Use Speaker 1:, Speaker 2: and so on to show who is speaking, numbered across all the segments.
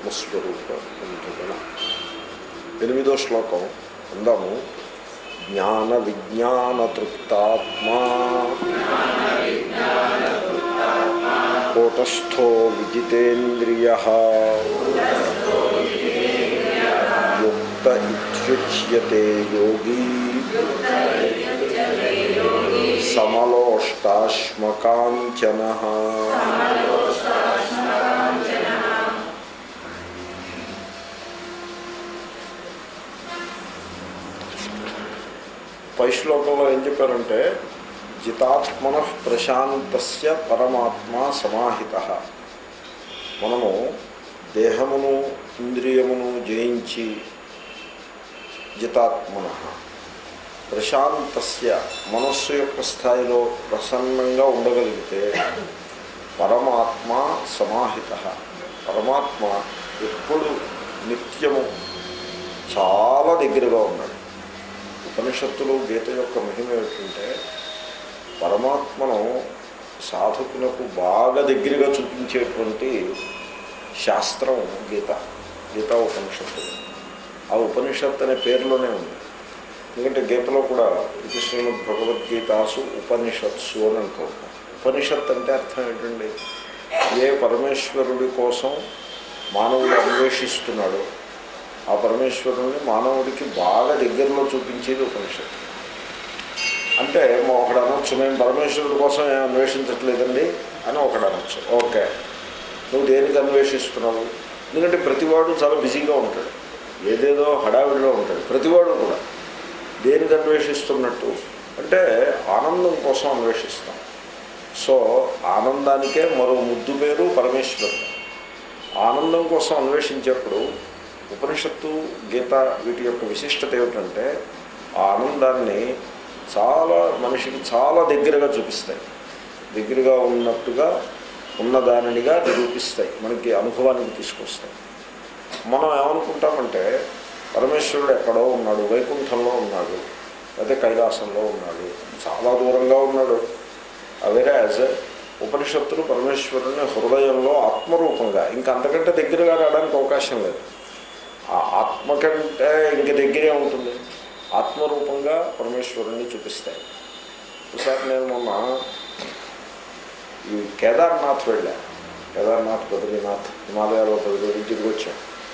Speaker 1: ఆత్మస్వరూప బంధుగణ ఎనిమిదో శ్లోకం అందాము జ్ఞాన విజ్ఞాన తృప్తాత్మా కూటస్థో విజితేంద్రియ యుక్త ఇత్యుచ్యతే యోగీ సమలోష్టాశ్మకాంచన పై శ్లోకంలో ఏం చెప్పారంటే జితాత్మన ప్రశాంతస్య పరమాత్మ సమాహిత మనము దేహమును ఇంద్రియమును జయించి జితాత్మన ప్రశాంతస్య మనస్సు యొక్క స్థాయిలో ప్రసన్నంగా ఉండగలిగితే పరమాత్మ సమాహిత పరమాత్మ ఎప్పుడు నిత్యము చాలా దగ్గరగా ఉన్నాడు ఉపనిషత్తులు గీత యొక్క మహిమ ఏమిటంటే పరమాత్మను సాధకులకు బాగా దగ్గరగా చూపించేటువంటి శాస్త్రం గీత గీతా ఉపనిషత్తు ఆ ఉపనిషత్తు అనే పేరులోనే ఉంది ఎందుకంటే గీతలో కూడా కృష్ణుడు భగవద్గీతాసు ఉపనిషత్సు అని అంటూ ఉంటాం ఉపనిషత్ అంటే అర్థం ఏంటండి ఏ పరమేశ్వరుడి కోసం మానవుడు అన్వేషిస్తున్నాడో ఆ పరమేశ్వరుని మానవుడికి బాగా దగ్గరలో చూపించేది ఉపనిషత్తు అంటే మా ఒకడు అనొచ్చు మేము పరమేశ్వరుడి కోసం ఏం అన్వేషించట్లేదండి అని ఒకడు అనొచ్చు ఓకే నువ్వు దేనికి అన్వేషిస్తున్నావు ఎందుకంటే ప్రతివాడు చాలా బిజీగా ఉంటాడు ఏదేదో హడావిడిలో ఉంటాడు ప్రతివాడు కూడా దేనికి అన్వేషిస్తున్నట్టు అంటే ఆనందం కోసం అన్వేషిస్తాం సో ఆనందానికే మరో ముద్దు పేరు పరమేశ్వరుడు ఆనందం కోసం అన్వేషించేప్పుడు ఉపనిషత్తు గీత వీటి యొక్క విశిష్టత ఏమిటంటే ఆ ఆనందాన్ని చాలా మనిషికి చాలా దగ్గరగా చూపిస్తాయి దగ్గరగా ఉన్నట్టుగా ఉన్నదానినిగా నిరూపిస్తాయి మనకి అనుభవానికి తీసుకొస్తాయి మనం ఏమనుకుంటామంటే పరమేశ్వరుడు ఎక్కడో ఉన్నాడు వైకుంఠంలో ఉన్నాడు అదే కైలాసంలో ఉన్నాడు చాలా దూరంగా ఉన్నాడు వేరాజ్ ఉపనిషత్తులు పరమేశ్వరుని హృదయంలో ఆత్మరూపంగా ఇంకా అంతకంటే దగ్గరగా రావడానికి అవకాశం లేదు ఆ ఆత్మ కంటే ఇంక దగ్గరే ఉంటుంది ఆత్మరూపంగా పరమేశ్వరుణ్ణి చూపిస్తాయి ఒకసారి నేను మొన్న ఈ కేదార్నాథ్ వెళ్ళా కేదార్నాథ్ బద్రీనాథ్ హిమాలయాలో బద్రీ తిరిగి వచ్చాం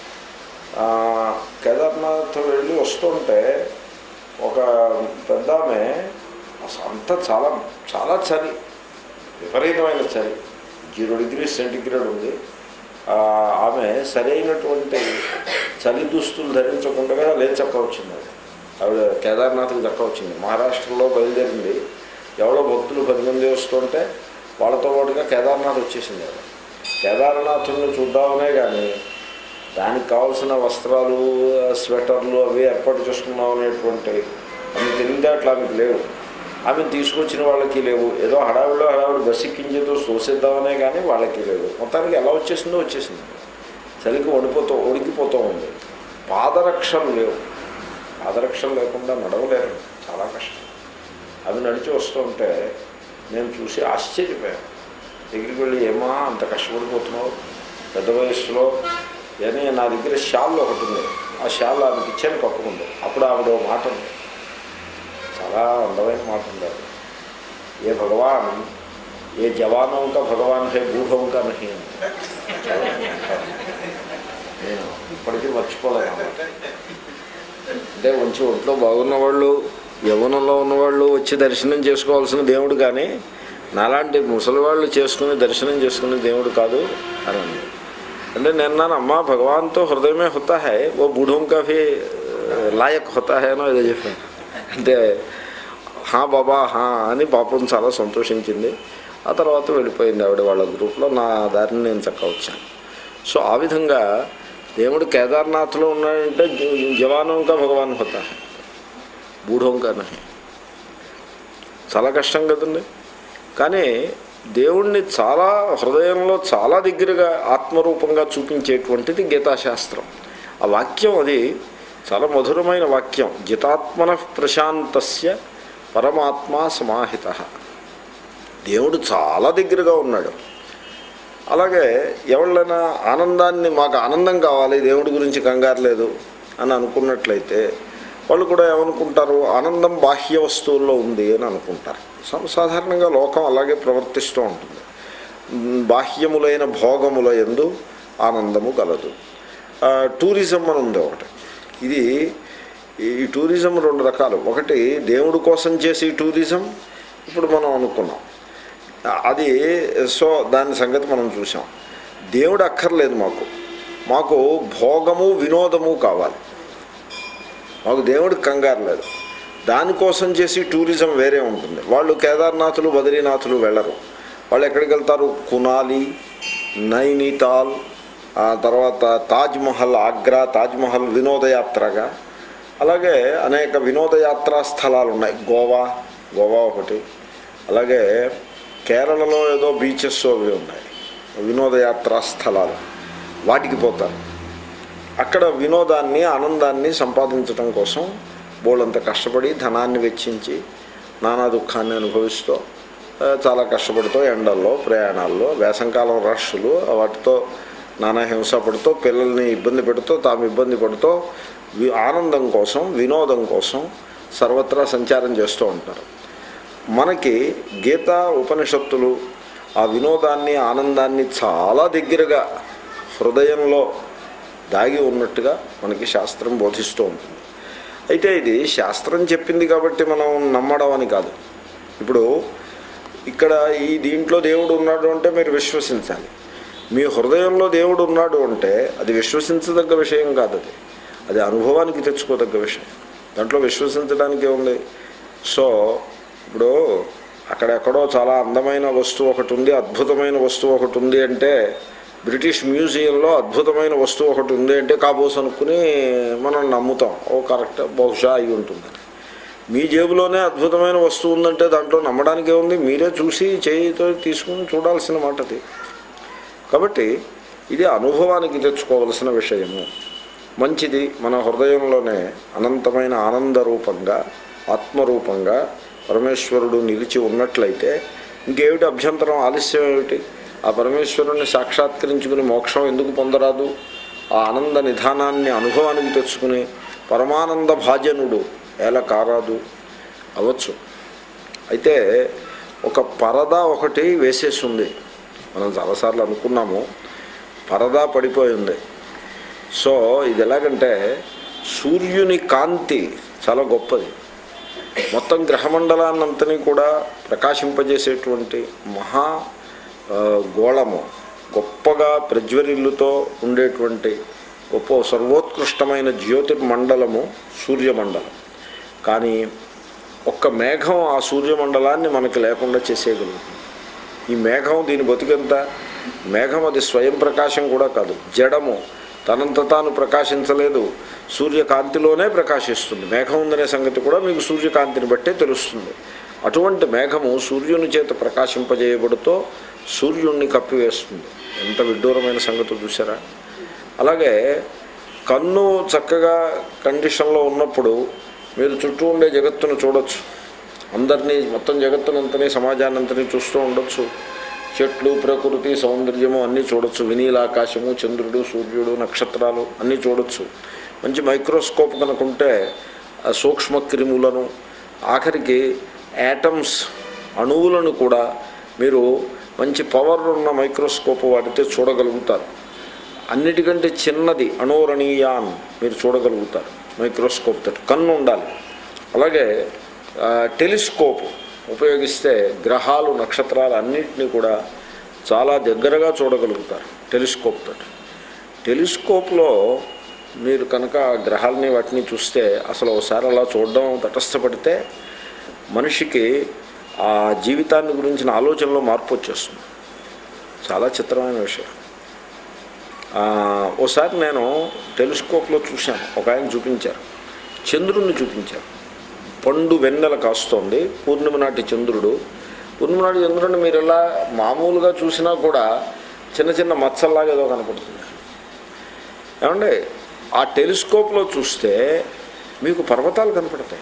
Speaker 1: కేదార్నాథ్ వెళ్ళి వస్తుంటే ఒక పెద్ద ఆమె అంతా చాలా చాలా చలి విపరీతమైన చలి జీరో డిగ్రీ సెంటిగ్రేడ్ ఉంది ఆమె సరైనటువంటి చలి దుస్తులు ధరించకుండా లేచక్క వచ్చింది అది ఆవిడ కేదార్నాథ్కి దక్క వచ్చింది మహారాష్ట్రలో బయలుదేరింది ఎవరో భక్తులు పది మంది వస్తుంటే వాళ్ళతో పాటుగా కేదార్నాథ్ వచ్చేసింది ఆవిడ కేదార్నాథుని చూద్దామనే కానీ దానికి కావాల్సిన వస్త్రాలు స్వెటర్లు అవి ఏర్పాటు చేసుకున్నాం అనేటువంటి అన్ని తెలివితేటలు ఆమెకు లేవు ఆమె తీసుకొచ్చిన వాళ్ళకి లేవు ఏదో హడావిడిలో హడావిడి బస్సు ఎక్కించేతో చూసేద్దామనే కానీ వాళ్ళకి లేవు మొత్తానికి ఎలా వచ్చేసిందో వచ్చేసింది చలికి వణిపోతూ వణికిపోతూ ఉంది పాదరక్షలు లేవు పాదరక్షలు లేకుండా నడవలేరు చాలా కష్టం అవి నడిచి వస్తుంటే నేను చూసి ఆశ్చర్యపోయాను దగ్గరికి వెళ్ళి ఏమా అంత కష్టపడిపోతున్నావు పెద్ద వయస్సులో అని నా దగ్గర షాల్ ఒకటి ఉంది ఆ షాల్ ఆమెకి ఇచ్చాను కప్పుకుంది అప్పుడు ఆవిడ మాట ఉంది చాలా అందమైన మాట ఉంది ఏ భగవాన్ ఏ జవానంక భగవాన్ హే బూఢంక నహి నేను ఇప్పటికీ మర్చిపోలేను అంటే మంచి ఒంట్లో బాగున్న వాళ్ళు యవనంలో ఉన్నవాళ్ళు వచ్చి దర్శనం చేసుకోవాల్సిన దేవుడు కానీ నాలాంటి ముసలి వాళ్ళు చేసుకుని దర్శనం చేసుకునే దేవుడు కాదు అని అన్నాడు అంటే నేను నాన్న అమ్మ భగవాన్తో హృదయమే హోతా హై ఓ బూఢం కా భీ లాయక్ హోతా హై అనో ఏదో చెప్పాను అంటే హా బాబా హా అని పాపం చాలా సంతోషించింది ఆ తర్వాత వెళ్ళిపోయింది ఆవిడ వాళ్ళ గ్రూప్లో నా దారిని నేను చక్క వచ్చాను సో ఆ విధంగా దేవుడు కేదార్నాథ్లో ఉన్నాడంటే జవానంకా భగవాన్ హోతా హై బూఢంకా నహి చాలా కష్టం కదండి కానీ దేవుణ్ణి చాలా హృదయంలో చాలా దగ్గరగా ఆత్మరూపంగా చూపించేటువంటిది గీతాశాస్త్రం ఆ వాక్యం అది చాలా మధురమైన వాక్యం జితాత్మన ప్రశాంతస్య పరమాత్మ సమాహిత దేవుడు చాలా దగ్గరగా ఉన్నాడు అలాగే ఎవళ్ళైనా ఆనందాన్ని మాకు ఆనందం కావాలి దేవుడి గురించి కంగారు లేదు అని అనుకున్నట్లయితే వాళ్ళు కూడా ఏమనుకుంటారు ఆనందం బాహ్య వస్తువుల్లో ఉంది అని అనుకుంటారు సా- సాధారణంగా లోకం అలాగే ప్రవర్తిస్తూ ఉంటుంది మ్, బాహ్యములైన భోగముల ఎందు ఆనందము కలదు ఆ, టూరిజం అని ఉంది ఒకటి ఇది ఈ టూరిజం రెండు రకాలు ఒకటి దేవుడి కోసం చేసే టూరిజం ఇప్పుడు మనం అనుకున్నాం అది సో దాని సంగతి మనం చూసాం దేవుడు అక్కర్లేదు మాకు మాకు భోగము వినోదము కావాలి మాకు దేవుడికి కంగారు లేదు దానికోసం చేసి టూరిజం వేరే ఉంటుంది వాళ్ళు కేదార్నాథులు బద్రీనాథులు వెళ్ళరు వాళ్ళు ఎక్కడికి వెళ్తారు కునాలి నైనితాల్ ఆ తర్వాత తాజ్మహల్ ఆగ్రా తాజ్మహల్ వినోదయాత్రగా అలాగే అనేక వినోదయాత్రా స్థలాలు ఉన్నాయి గోవా గోవా ఒకటి అలాగే కేరళలో ఏదో బీచెస్ అవి ఉన్నాయి వినోదయాత్రా స్థలాలు వాటికి పోతారు అక్కడ వినోదాన్ని ఆనందాన్ని సంపాదించడం కోసం బోళ్ళంత కష్టపడి ధనాన్ని వెచ్చించి నానా దుఃఖాన్ని అనుభవిస్తూ ఆ, చాలా కష్టపడుతూ ఎండల్లో ప్రయాణాల్లో వేసంకాలం రష్లు వాటితో నానా హింస పడుతూ పిల్లల్ని ఇబ్బంది పెడుతూ తాము ఇబ్బంది పడుతూ వి- ఆనందం కోసం వినోదం కోసం సర్వత్రా సంచారం చేస్తూ ఉంటారు మనకి గీత ఉపనిషత్తులు ఆ వినోదాన్ని ఆనందాన్ని చాలా దగ్గరగా హృదయంలో దాగి ఉన్నట్టుగా మనకి శాస్త్రం బోధిస్తూ ఉంటుంది అయితే ఇది శాస్త్రం చెప్పింది కాబట్టి మనం నమ్మడం అని కాదు ఇప్పుడు ఇక్కడ ఈ దీంట్లో దేవుడు ఉన్నాడు అంటే మీరు విశ్వసించాలి మీ హృదయంలో దేవుడు ఉన్నాడు అంటే అది విశ్వసించదగ్గ విషయం కాదు అది అది అనుభవానికి తెచ్చుకోదగ్గ విషయం దాంట్లో విశ్వసించడానికి ఉంది సో ఇప్పుడు అక్కడెక్కడో చాలా అందమైన వస్తువు ఒకటి ఉంది అద్భుతమైన వస్తువు ఒకటి ఉంది అంటే బ్రిటిష్ మ్యూజియంలో అద్భుతమైన వస్తువు ఒకటి ఉంది అంటే కాబోస్ అనుకుని మనం నమ్ముతాం ఓ కరెక్ట్ బహుశా అయి ఉంటుంది మీ జేబులోనే అద్భుతమైన వస్తువు ఉందంటే దాంట్లో నమ్మడానికి ఏముంది మీరే చూసి చేయితో తీసుకుని చూడాల్సిన మాట అది కాబట్టి ఇది అనుభవానికి తెచ్చుకోవలసిన విషయము మంచిది మన హృదయంలోనే అనంతమైన ఆనంద రూపంగా ఆత్మరూపంగా పరమేశ్వరుడు నిలిచి ఉన్నట్లయితే ఇంకేమిటి అభ్యంతరం ఆలస్యం ఏమిటి ఆ పరమేశ్వరుణ్ణి సాక్షాత్కరించుకుని మోక్షం ఎందుకు పొందరాదు ఆ ఆనంద నిధానాన్ని అనుభవానికి తెచ్చుకుని పరమానంద భాజనుడు ఎలా కారాదు అవ్వచ్చు అయితే ఒక పరదా ఒకటి వేసేసి ఉంది మనం చాలాసార్లు అనుకున్నాము పరదా పడిపోయి ఉంది సో ఇది ఎలాగంటే సూర్యుని కాంతి చాలా గొప్పది మొత్తం గ్రహమండలాన్నంతని కూడా ప్రకాశింపజేసేటువంటి మహా ఆ, గోళము గొప్పగా ప్రజ్వరిల్లుతో ఉండేటువంటి గొప్ప సర్వోత్కృష్టమైన జ్యోతిర్మండలము సూర్యమండలం కానీ ఒక్క మేఘం ఆ సూర్యమండలాన్ని మనకి లేకుండా చేసేయగలుగుతుంది ఈ మేఘం దీని బతుకెంత మేఘం అది స్వయం ప్రకాశం కూడా కాదు జడము తనంత తాను ప్రకాశించలేదు సూర్యకాంతిలోనే ప్రకాశిస్తుంది మేఘం ఉందనే సంగతి కూడా మీకు సూర్యకాంతిని బట్టే తెలుస్తుంది అటువంటి మేఘము సూర్యుని చేత ప్రకాశింపజేయబడుతో సూర్యుణ్ణి కప్పివేస్తుంది ఎంత విడ్డూరమైన సంగతి చూసారా అలాగే కన్ను చక్కగా కండిషన్లో ఉన్నప్పుడు మీరు చుట్టూ ఉండే జగత్తును చూడొచ్చు అందరినీ మొత్తం జగత్తునంతని సమాజాన్నంతని చూస్తూ ఉండొచ్చు చెట్లు ప్రకృతి సౌందర్యము అన్నీ చూడొచ్చు వినీలాకాశము చంద్రుడు సూర్యుడు నక్షత్రాలు అన్నీ చూడొచ్చు మంచి మైక్రోస్కోప్ కనుకుంటే ఆ సూక్ష్మ క్రిములను ఆఖరికి యాటమ్స్ అణువులను కూడా మీరు మంచి పవర్ ఉన్న మైక్రోస్కోప్ వాడితే చూడగలుగుతారు అన్నిటికంటే చిన్నది అణోరణీయాన్ మీరు చూడగలుగుతారు మైక్రోస్కోప్ తోటి కన్ను ఉండాలి అలాగే ఆ, టెలిస్కోప్ ఉపయోగిస్తే గ్రహాలు నక్షత్రాలు అన్నింటినీ కూడా చాలా దగ్గరగా చూడగలుగుతారు టెలిస్కోప్ తోటి టెలిస్కోప్లో మీరు కనుక ఆ గ్రహాలని వాటిని చూస్తే అసలు ఒకసారి అలా చూడడం తటస్థపడితే మనిషికి ఆ జీవితాన్ని గురించిన ఆలోచనలో మార్పు వచ్చేస్తుంది చాలా చిత్రమైన విషయం ఆ, ఓసారి నేను టెలిస్కోప్లో చూశాను ఒక ఆయన చూపించారు చంద్రుణ్ణి చూపించారు పండు వెన్నెల కాస్తోంది పూర్ణిమ నాటి చంద్రుడు పూర్ణిమ నాటి చంద్రుడిని మీరు ఎలా మామూలుగా చూసినా కూడా చిన్న చిన్న మచ్చల్లాగా ఏదో కనపడుతుంది ఏమండి ఆ టెలిస్కోప్లో చూస్తే మీకు పర్వతాలు కనపడతాయి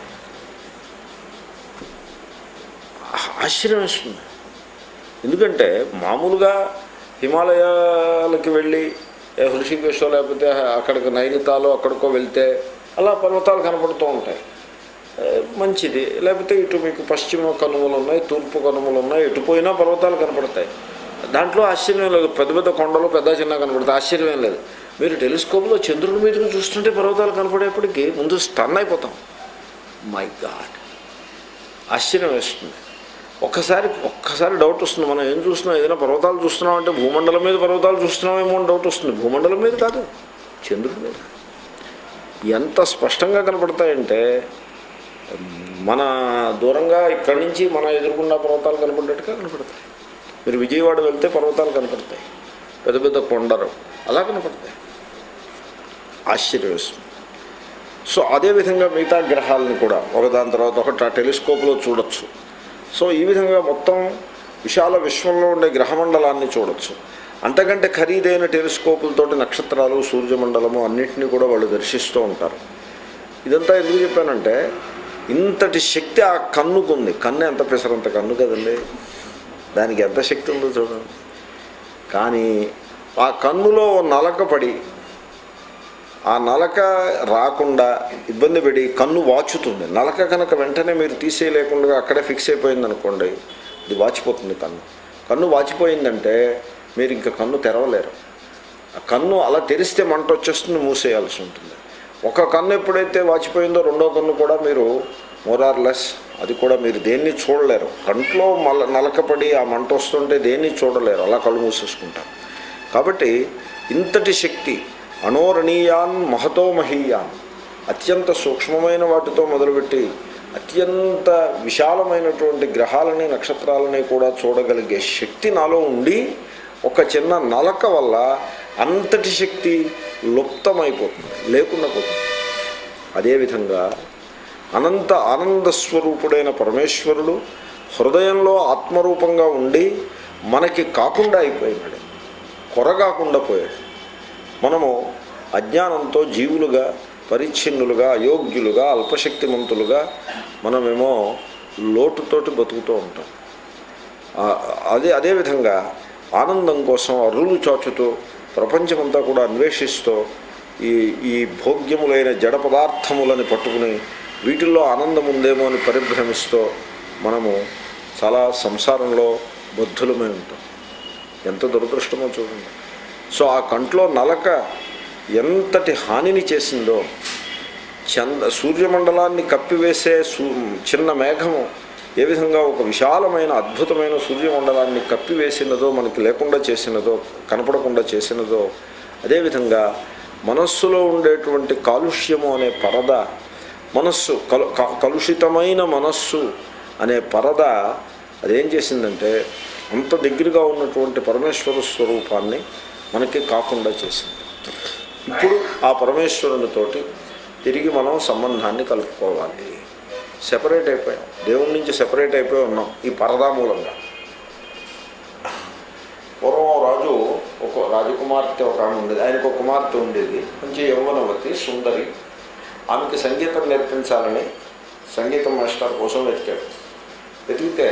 Speaker 1: ఆశ్చర్యం వేస్తుంది ఎందుకంటే మామూలుగా హిమాలయాలకి వెళ్ళి ఏ హృషికేశో లేకపోతే అక్కడికి నైనితాలో అక్కడికో వెళ్తే అలా పర్వతాలు కనపడుతూ ఉంటాయి ఏ, మంచిది లేకపోతే ఇటు మీకు పశ్చిమ కనుమలు ఉన్నాయి తూర్పు కనుమలు ఉన్నాయి ఎటు పోయినా పర్వతాలు కనపడతాయి దాంట్లో ఆశ్చర్యం లేదు పెద్ద పెద్ద కొండలు పెద్ద చిన్న కనపడతాయి ఆశ్చర్యం లేదు మీరు టెలిస్కోప్లో చంద్రుడి మీదకి చూస్తుంటే పర్వతాలు కనపడేప్పటికీ ముందు స్టన్ అయిపోతాం మై గాడ్ ఆశ్చర్యం వేస్తుంది ఒక్కసారి ఒక్కసారి డౌట్ వస్తుంది మనం ఏం చూస్తున్నాం ఏదైనా పర్వతాలు చూస్తున్నాం అంటే భూమండలం మీద పర్వతాలు చూస్తున్నామేమో అని డౌట్ వస్తుంది భూమండలం మీద కాదు చంద్రుడి మీద ఎంత స్పష్టంగా కనపడతాయంటే మన దూరంగా ఇక్కడి నుంచి మన ఎదురుకుండా పర్వతాలు కనపడ్డట్టుగా కనపడతాయి మీరు విజయవాడ వెళ్తే పర్వతాలు కనపడతాయి పెద్ద పెద్ద కొండలు అలా కనపడతాయి ఆశ్చర్యం వేస్తుంది సో అదేవిధంగా మిగతా గ్రహాలని కూడా ఒకదాని తర్వాత ఒకటి ఆ టెలిస్కోప్లో చూడొచ్చు సో ఈ విధంగా మొత్తం విశాల విశ్వంలో ఉండే గ్రహమండలాన్ని చూడొచ్చు అంతకంటే ఖరీదైన టెలిస్కోపులతోటి నక్షత్రాలు సూర్యమండలము అన్నింటినీ కూడా వాళ్ళు దర్శిస్తూ ఉంటారు ఇదంతా ఎందుకు చెప్పానంటే ఇంతటి శక్తి ఆ కన్నుకు ఉంది కన్ను ఎంత పెసరంత కన్ను కదండి దానికి ఎంత శక్తి ఉందో చూడండి కానీ ఆ కన్నులో ఓ నలక పడి ఆ నలక రాకుండా ఇబ్బంది పడి కన్ను వాచుతుంది నలక కనుక వెంటనే మీరు తీసేయలేకుండా అక్కడే ఫిక్స్ అయిపోయింది అనుకోండి ఇది వాచిపోతుంది కన్ను కన్ను వాచిపోయిందంటే మీరు ఇంకా కన్ను తెరవలేరు ఆ కన్ను అలా తెరిస్తే మంట వచ్చేస్తుంది మూసేయాల్సి ఉంటుంది ఒక కన్ను ఎప్పుడైతే వాచిపోయిందో రెండో కన్ను కూడా మీరు మోరార్లెస్ అది కూడా మీరు దేన్ని చూడలేరు కంట్లో మల నలకపడి ఆ మంట వస్తుంటే దేన్ని చూడలేరు అలా కళ్ళు మూసేసుకుంటారు కాబట్టి ఇంతటి శక్తి అణోరణీయాన్ మహతో మహీయాన్ అత్యంత సూక్ష్మమైన వాటితో మొదలుపెట్టి అత్యంత విశాలమైనటువంటి గ్రహాలని నక్షత్రాలని కూడా చూడగలిగే శక్తి నాలో ఉండి ఒక చిన్న నలక వల్ల అంతటి శక్తి లుప్తమైపోతుంది లేకుండా పోతుంది అదేవిధంగా అనంత ఆనంద స్వరూపుడైన పరమేశ్వరుడు హృదయంలో ఆత్మరూపంగా ఉండి మనకి కాకుండా అయిపోయినాడు కొరగాకుండా పోయాడు మనము అజ్ఞానంతో జీవులుగా పరిచ్ఛిన్నులుగా అయోగ్యులుగా అల్పశక్తిమంతులుగా మనమేమో లోటుతోటి బతుకుతూ ఉంటాం ఆ- అదే అదేవిధంగా ఆనందం కోసం అరులు చాచుతూ ప్రపంచమంతా కూడా అన్వేషిస్తూ ఈ ఈ భోగ్యములైన జడ పదార్థములని పట్టుకుని వీటిల్లో ఆనందం ఉందేమో అని పరిభ్రమిస్తూ మనము చాలా సంసారంలో బద్ధులమై ఉంటాం ఎంత దురదృష్టమో చూడండి సో ఆ కంట్లో నలక ఎంతటి హానిని చేసిందో చంద సూర్యమండలాన్ని కప్పివేసే సూ చిన్న మేఘము ఏ విధంగా ఒక విశాలమైన అద్భుతమైన సూర్యమండలాన్ని కప్పివేసినదో మనకి లేకుండా చేసినదో కనపడకుండా చేసినదో అదేవిధంగా మనస్సులో ఉండేటువంటి కాలుష్యము అనే పరద మనస్సు కలు క- కలుషితమైన మనస్సు అనే పరద అదేం చేసిందంటే అంత దగ్గరగా ఉన్నటువంటి పరమేశ్వర స్వరూపాన్ని మనకి కాకుండా చేసింది ఇప్పుడు ఆ పరమేశ్వరునితోటి తిరిగి మనం సంబంధాన్ని కలుపుకోవాలి సెపరేట్ అయిపోయాం దేవుడి నుంచి సెపరేట్ అయిపోయి ఉన్నాం ఈ పరదా మూలంగా పూర్వం రాజు ఒక రాజకుమార్తె ఒక ఆమె ఉండేది ఆయనకు ఒక కుమార్తె ఉండేది మంచి యౌవనవతి సుందరి ఆమెకి సంగీతం నేర్పించాలని సంగీతం మాస్టర్ కోసం వెతికాడు వెతికితే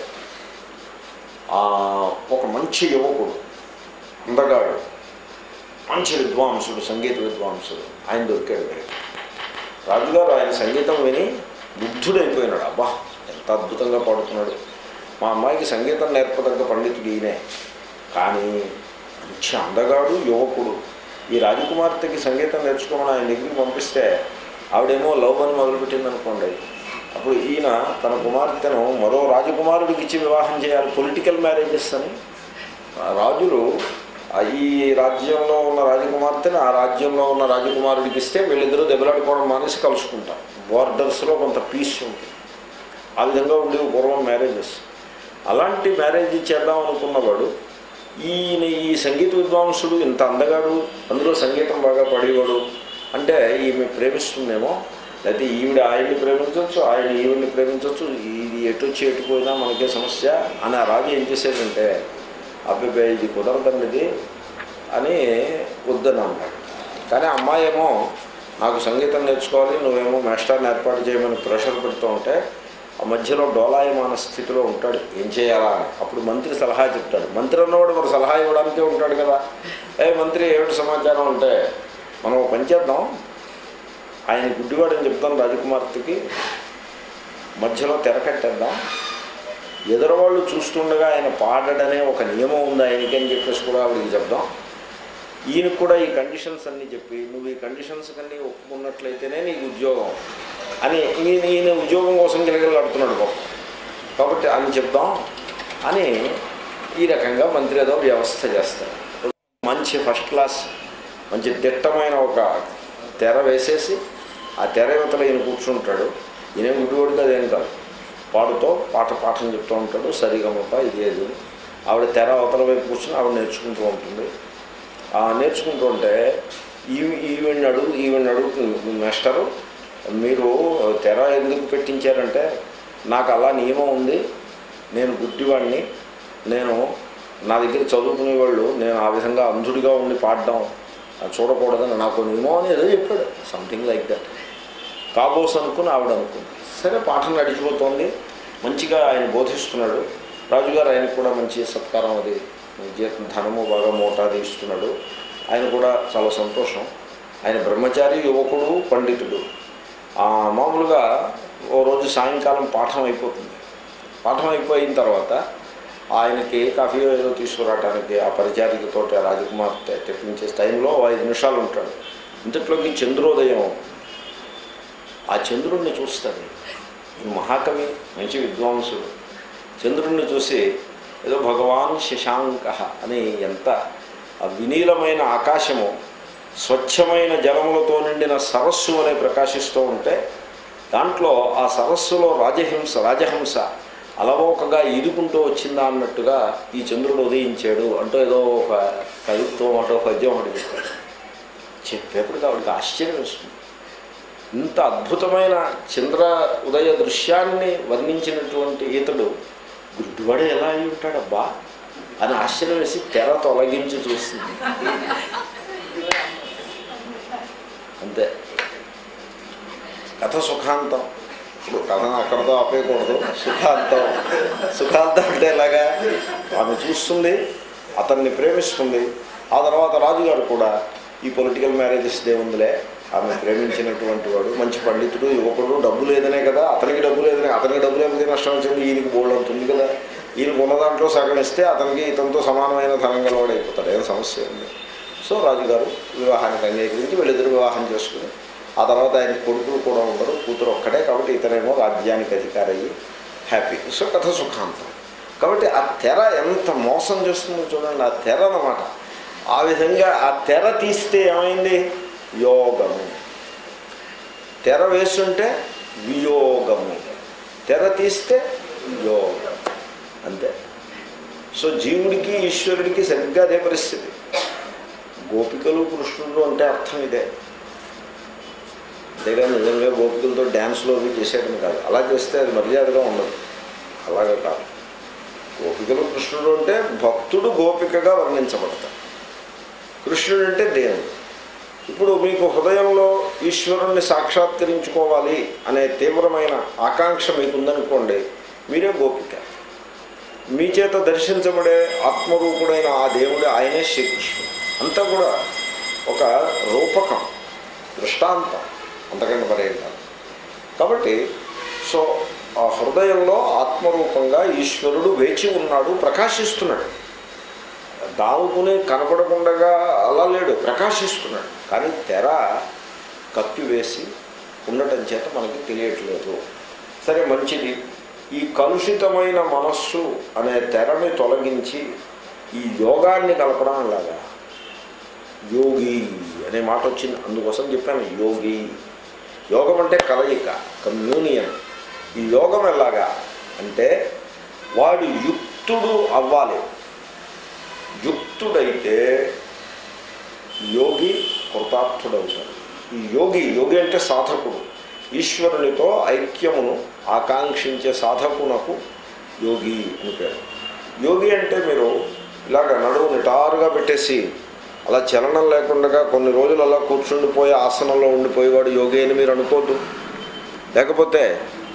Speaker 1: ఆ, ఒక మంచి యువకుడు అందగాడు మంచి విద్వాంసుడు సంగీత విద్వాంసుడు ఆయన దొరికాడు వీడికి. రాజుగారు ఆయన సంగీతం విని బుద్ధుడైపోయినాడు అబ్బా ఎంత అద్భుతంగా పాడుతున్నాడు మా అమ్మాయికి సంగీతం నేర్పదగ్గ పండితుడు ఈయనే కానీ మంచి అందగాడు యువకుడు ఈ రాజకుమార్తెకి సంగీతం నేర్చుకోమని ఆయన దగ్గరికి పంపిస్తే ఆవిడేమో లవ్ అని మొదలుపెట్టింది అనుకోండి అప్పుడు ఈయన తన కుమార్తెను మరో రాజకుమారుడికి ఇచ్చి వివాహం చేయాలి పొలిటికల్ మ్యారేజెస్ అని ఆ రాజులు ఆ ఈ రాజ్యంలో ఉన్న రాజకుమార్తెని ఆ రాజ్యంలో ఉన్న రాజకుమారుడికి ఇస్తే వీళ్ళిద్దరూ దెబ్బలాడుకోవడం మానేసి కలుసుకుంటాం బార్డర్స్లో కొంత పీస్ ఉంటుంది ఆ విధంగా ఉండేవి పూర్వం మ్యారేజెస్ అలాంటి మ్యారేజ్ చేద్దాం అనుకున్నవాడు ఈయన ఈ సంగీత విద్వాంసుడు ఇంత అందగాడు అందులో సంగీతం బాగా పడేవాడు అంటే ఈమె ప్రేమిస్తుందేమో లేకపోతే ఈవిడ ఆయన్ని ప్రేమించవచ్చు ఆయన ఈవిడ్ని ప్రేమించవచ్చు ఇది ఎటు వచ్చి ఎటు పోయినా మనకే సమస్య అని ఆ రాజు ఏం చేసేదంటే అబ్బాయి ఇది కుదరదండి ఇది అని వద్దని అన్నాడు కానీ అమ్మాయి ఏమో నాకు సంగీతం నేర్చుకోవాలి నువ్వేమో మాస్టర్ని ఏర్పాటు చేయమని ప్రెషర్ పెడుతూ ఉంటే ఆ మధ్యలో డోలాయమాన స్థితిలో ఉంటాడు ఏం చేయాలా అని అప్పుడు మంత్రి సలహా చెప్తాడు మంత్రి అన్నవాడు మరి సలహా ఇవ్వడానికే ఉంటాడు కదా ఏ మంత్రి ఏమిటి సమాచారం అంటే మనం ఒక పని చేద్దాం ఆయన గుడ్డివాడని చెప్తాం రాజకుమార్తెకి మధ్యలో తెర కట్టేద్దాం ఎదురవాళ్ళు చూస్తుండగా ఆయన పాడడనే ఒక నియమం ఉంది ఆయనకి అని చెప్పేసి కూడా ఆవిడకి చెప్దాం ఈయనకు కూడా ఈ కండిషన్స్ అన్నీ చెప్పి నువ్వు ఈ కండిషన్స్ అన్నీ ఒప్పుకున్నట్లయితేనే నీకు ఉద్యోగం అని ఈయన ఈయన ఉద్యోగం కోసం గిలగిలాడుతున్నాడు పాపం కాబట్టి అని చెప్దాం అని ఈ రకంగా మంత్రి ఏదో వ్యవస్థ చేస్తారు మంచి ఫస్ట్ క్లాస్ మంచి దిట్టమైన ఒక తెర వేసేసి ఆ తెర యువతల ఈయన కూర్చుంటాడు ఈయన గుడివాడికి అదేం కాదు పాడుతో పాట పాఠం చెప్తూ ఉంటాడు సరిగమప ఇది ఏది ఆవిడ తెర అవతల వైపు కూర్చొని ఆవిడ నేర్చుకుంటూ ఉంటుంది ఆ నేర్చుకుంటూ ఉంటే ఈ- ఈవిడ్ని అడుగు ఈవిడ్ని అడుగుతుంది మాస్టరు మీరు తెర ఎందుకు పెట్టించారంటే నాకు అలా నియమం ఉంది నేను గుడ్డివాడిని నేను నా దగ్గర చదువుకునే వాళ్ళు నేను ఆ విధంగా అంధుడిగా ఉండి పాడడం అది చూడకూడదని నాకు నియమం అని ఏదో చెప్పాడు సంథింగ్ లైక్ దట్ కాబోస్ అనుకుని ఆవిడ అనుకుంది సరే పాఠం నడిచిపోతోంది మంచిగా ఆయన బోధిస్తున్నాడు రాజుగారు ఆయనకు కూడా మంచి సత్కారం అది జీతం ధనము బాగా మోటాది ఇస్తున్నాడు ఆయన కూడా చాలా సంతోషం ఆయన బ్రహ్మచారి యువకుడు పండితుడు ఆ, మామూలుగా ఓ రోజు సాయంకాలం పాఠం అయిపోతుంది పాఠం అయిపోయిన తర్వాత ఆయనకి కాఫీ ఏదో తీసుకురావడానికి ఆ పరిచారికతో రాజకుమార్తె తెప్పించే టైంలో ఓ ఐదు నిమిషాలు ఉంటాడు ఇంతట్లోకి చంద్రోదయం అవుతుంది. ఆ చంద్రుణ్ణి చూస్తాడు ఈ మహాకవి మంచి విద్వాంసుడు చంద్రుణ్ణి చూసి ఏదో భగవాన్ శశాంక అని ఎంత ఆ వినీలమైన ఆకాశము స్వచ్ఛమైన జలములతో నిండిన సరస్సు అనే ప్రకాశిస్తూ ఉంటే దాంట్లో ఆ సరస్సులో రాజహింస రాజహంస అలవోకగా ఈదుకుంటూ వచ్చిందా అన్నట్టుగా ఈ చంద్రుడు ఉదయించాడు అంటూ ఏదో ఒక కవిత్వం అంటూ పద్యం ఒకటి చెప్పాడు చెప్పేప్పటికి ఆవిడకి ఆశ్చర్యం వస్తుంది ఇంత అద్భుతమైన చంద్ర ఉదయ దృశ్యాన్ని వర్ణించినటువంటి ఈతడు గుడ్డివాడు ఎలా అయి ఉంటాడబ్బా అని ఆశ్చర్యం వేసి తెర తొలగించి చూస్తుంది అంతే కథ సుఖాంతం ఇప్పుడు కథను అక్కడతో ఆపేయకూడదు సుఖాంతం సుఖాంతం అంటే ఎలాగా ఆమె చూస్తుంది అతన్ని ప్రేమిస్తుంది ఆ తర్వాత రాజుగారు కూడా ఈ పొలిటికల్ మ్యారేజెస్ దేవుందిలే ఆమె ప్రేమించినటువంటి వాడు మంచి పండితుడు యువకుడు డబ్బు లేదనే కదా అతనికి డబ్బు లేదనే అతనికి డబ్బు లేకపోతే నష్టం వచ్చింది ఈయనకి బోల్డ్ అవుతుంది కదా ఈయనకు ఉన్న దాంట్లో సగం ఇస్తే అతనికి ఇతనితో సమానమైన ధనం గలవాడు అయిపోతాడు ఏం సమస్య ఉంది సో రాజుగారు వివాహానికి అంగీకరించి వీళ్ళిద్దరు వివాహం చేసుకుని ఆ తర్వాత ఆయన కొడుకులు కూడా ఉండరు కూతురు ఒక్కడే కాబట్టి ఇతనేమో రాజ్యానికి అధికారి అయ్యి హ్యాపీ సో కథ సుఖాంతం కాబట్టి ఆ తెర ఎంత మోసం చేస్తుందో చూడండి ఆ తెర అన్నమాట ఆ విధంగా ఆ తెర తీస్తే ఏమైంది యోగము తెర వేస్తుంటే వియోగము తెర తీస్తే యోగం అంతే సో జీవుడికి ఈశ్వరుడికి సరిగ్గా అదే పరిస్థితి గోపికలు కృష్ణుడు అంటే అర్థం ఇదే అంతేగాని నిజంగా గోపికలతో డ్యాన్స్లో అవి చేసేయడం కాదు అలా చేస్తే అది మర్యాదగా ఉండదు అలాగే కాదు గోపికలు కృష్ణుడు అంటే భక్తుడు గోపికగా వర్ణించబడతాడు కృష్ణుడు అంటే దేవుడు ఇప్పుడు మీకు హృదయంలో ఈశ్వరుణ్ణి సాక్షాత్కరించుకోవాలి అనే తీవ్రమైన ఆకాంక్ష మీకుందనుకోండి మీరే గోపిక మీ చేత దర్శించబడే ఆత్మరూపుడైన ఆ దేవుడు ఆయనే శ్రీకృష్ణుడు అంతా కూడా ఒక రూపకం దృష్టాంతం అంతకంటే మరేం కాదు కాబట్టి సో ఆ హృదయంలో ఆత్మరూపంగా ఈశ్వరుడు వేచి ఉన్నాడు ప్రకాశిస్తున్నాడు దావుకుని కనపడకుండా అలా లేడు ప్రకాశిస్తున్నాడు కానీ తెర కప్పివేసి ఉండటం చేత మనకి తెలియట్లేదు సరే మంచిది ఈ కలుషితమైన మనస్సు అనే తెరని తొలగించి ఈ యోగాన్ని కలపడం అలాగా యోగి అనే మాట వచ్చింది అందుకోసం చెప్పాను యోగి యోగం అంటే కలయిక కమ్యూనియన్ ఈ యోగం ఎలాగా అంటే వాడు యుక్తుడు అవ్వాలి యుక్తుడైతే యోగి కృతార్థుడవుతాడు ఈ యోగి యోగి అంటే సాధకుడు ఈశ్వరునితో ఐక్యమును ఆకాంక్షించే సాధకునకు యోగి అని పేరు యోగి అంటే మీరు ఇలాగ నడువు నిటారుగా పెట్టేసి అలా చలనం లేకుండా కొన్ని రోజులు అలా కూర్చుండిపోయి ఆసనంలో ఉండిపోయేవాడు యోగి అని మీరు అనుకోద్దు లేకపోతే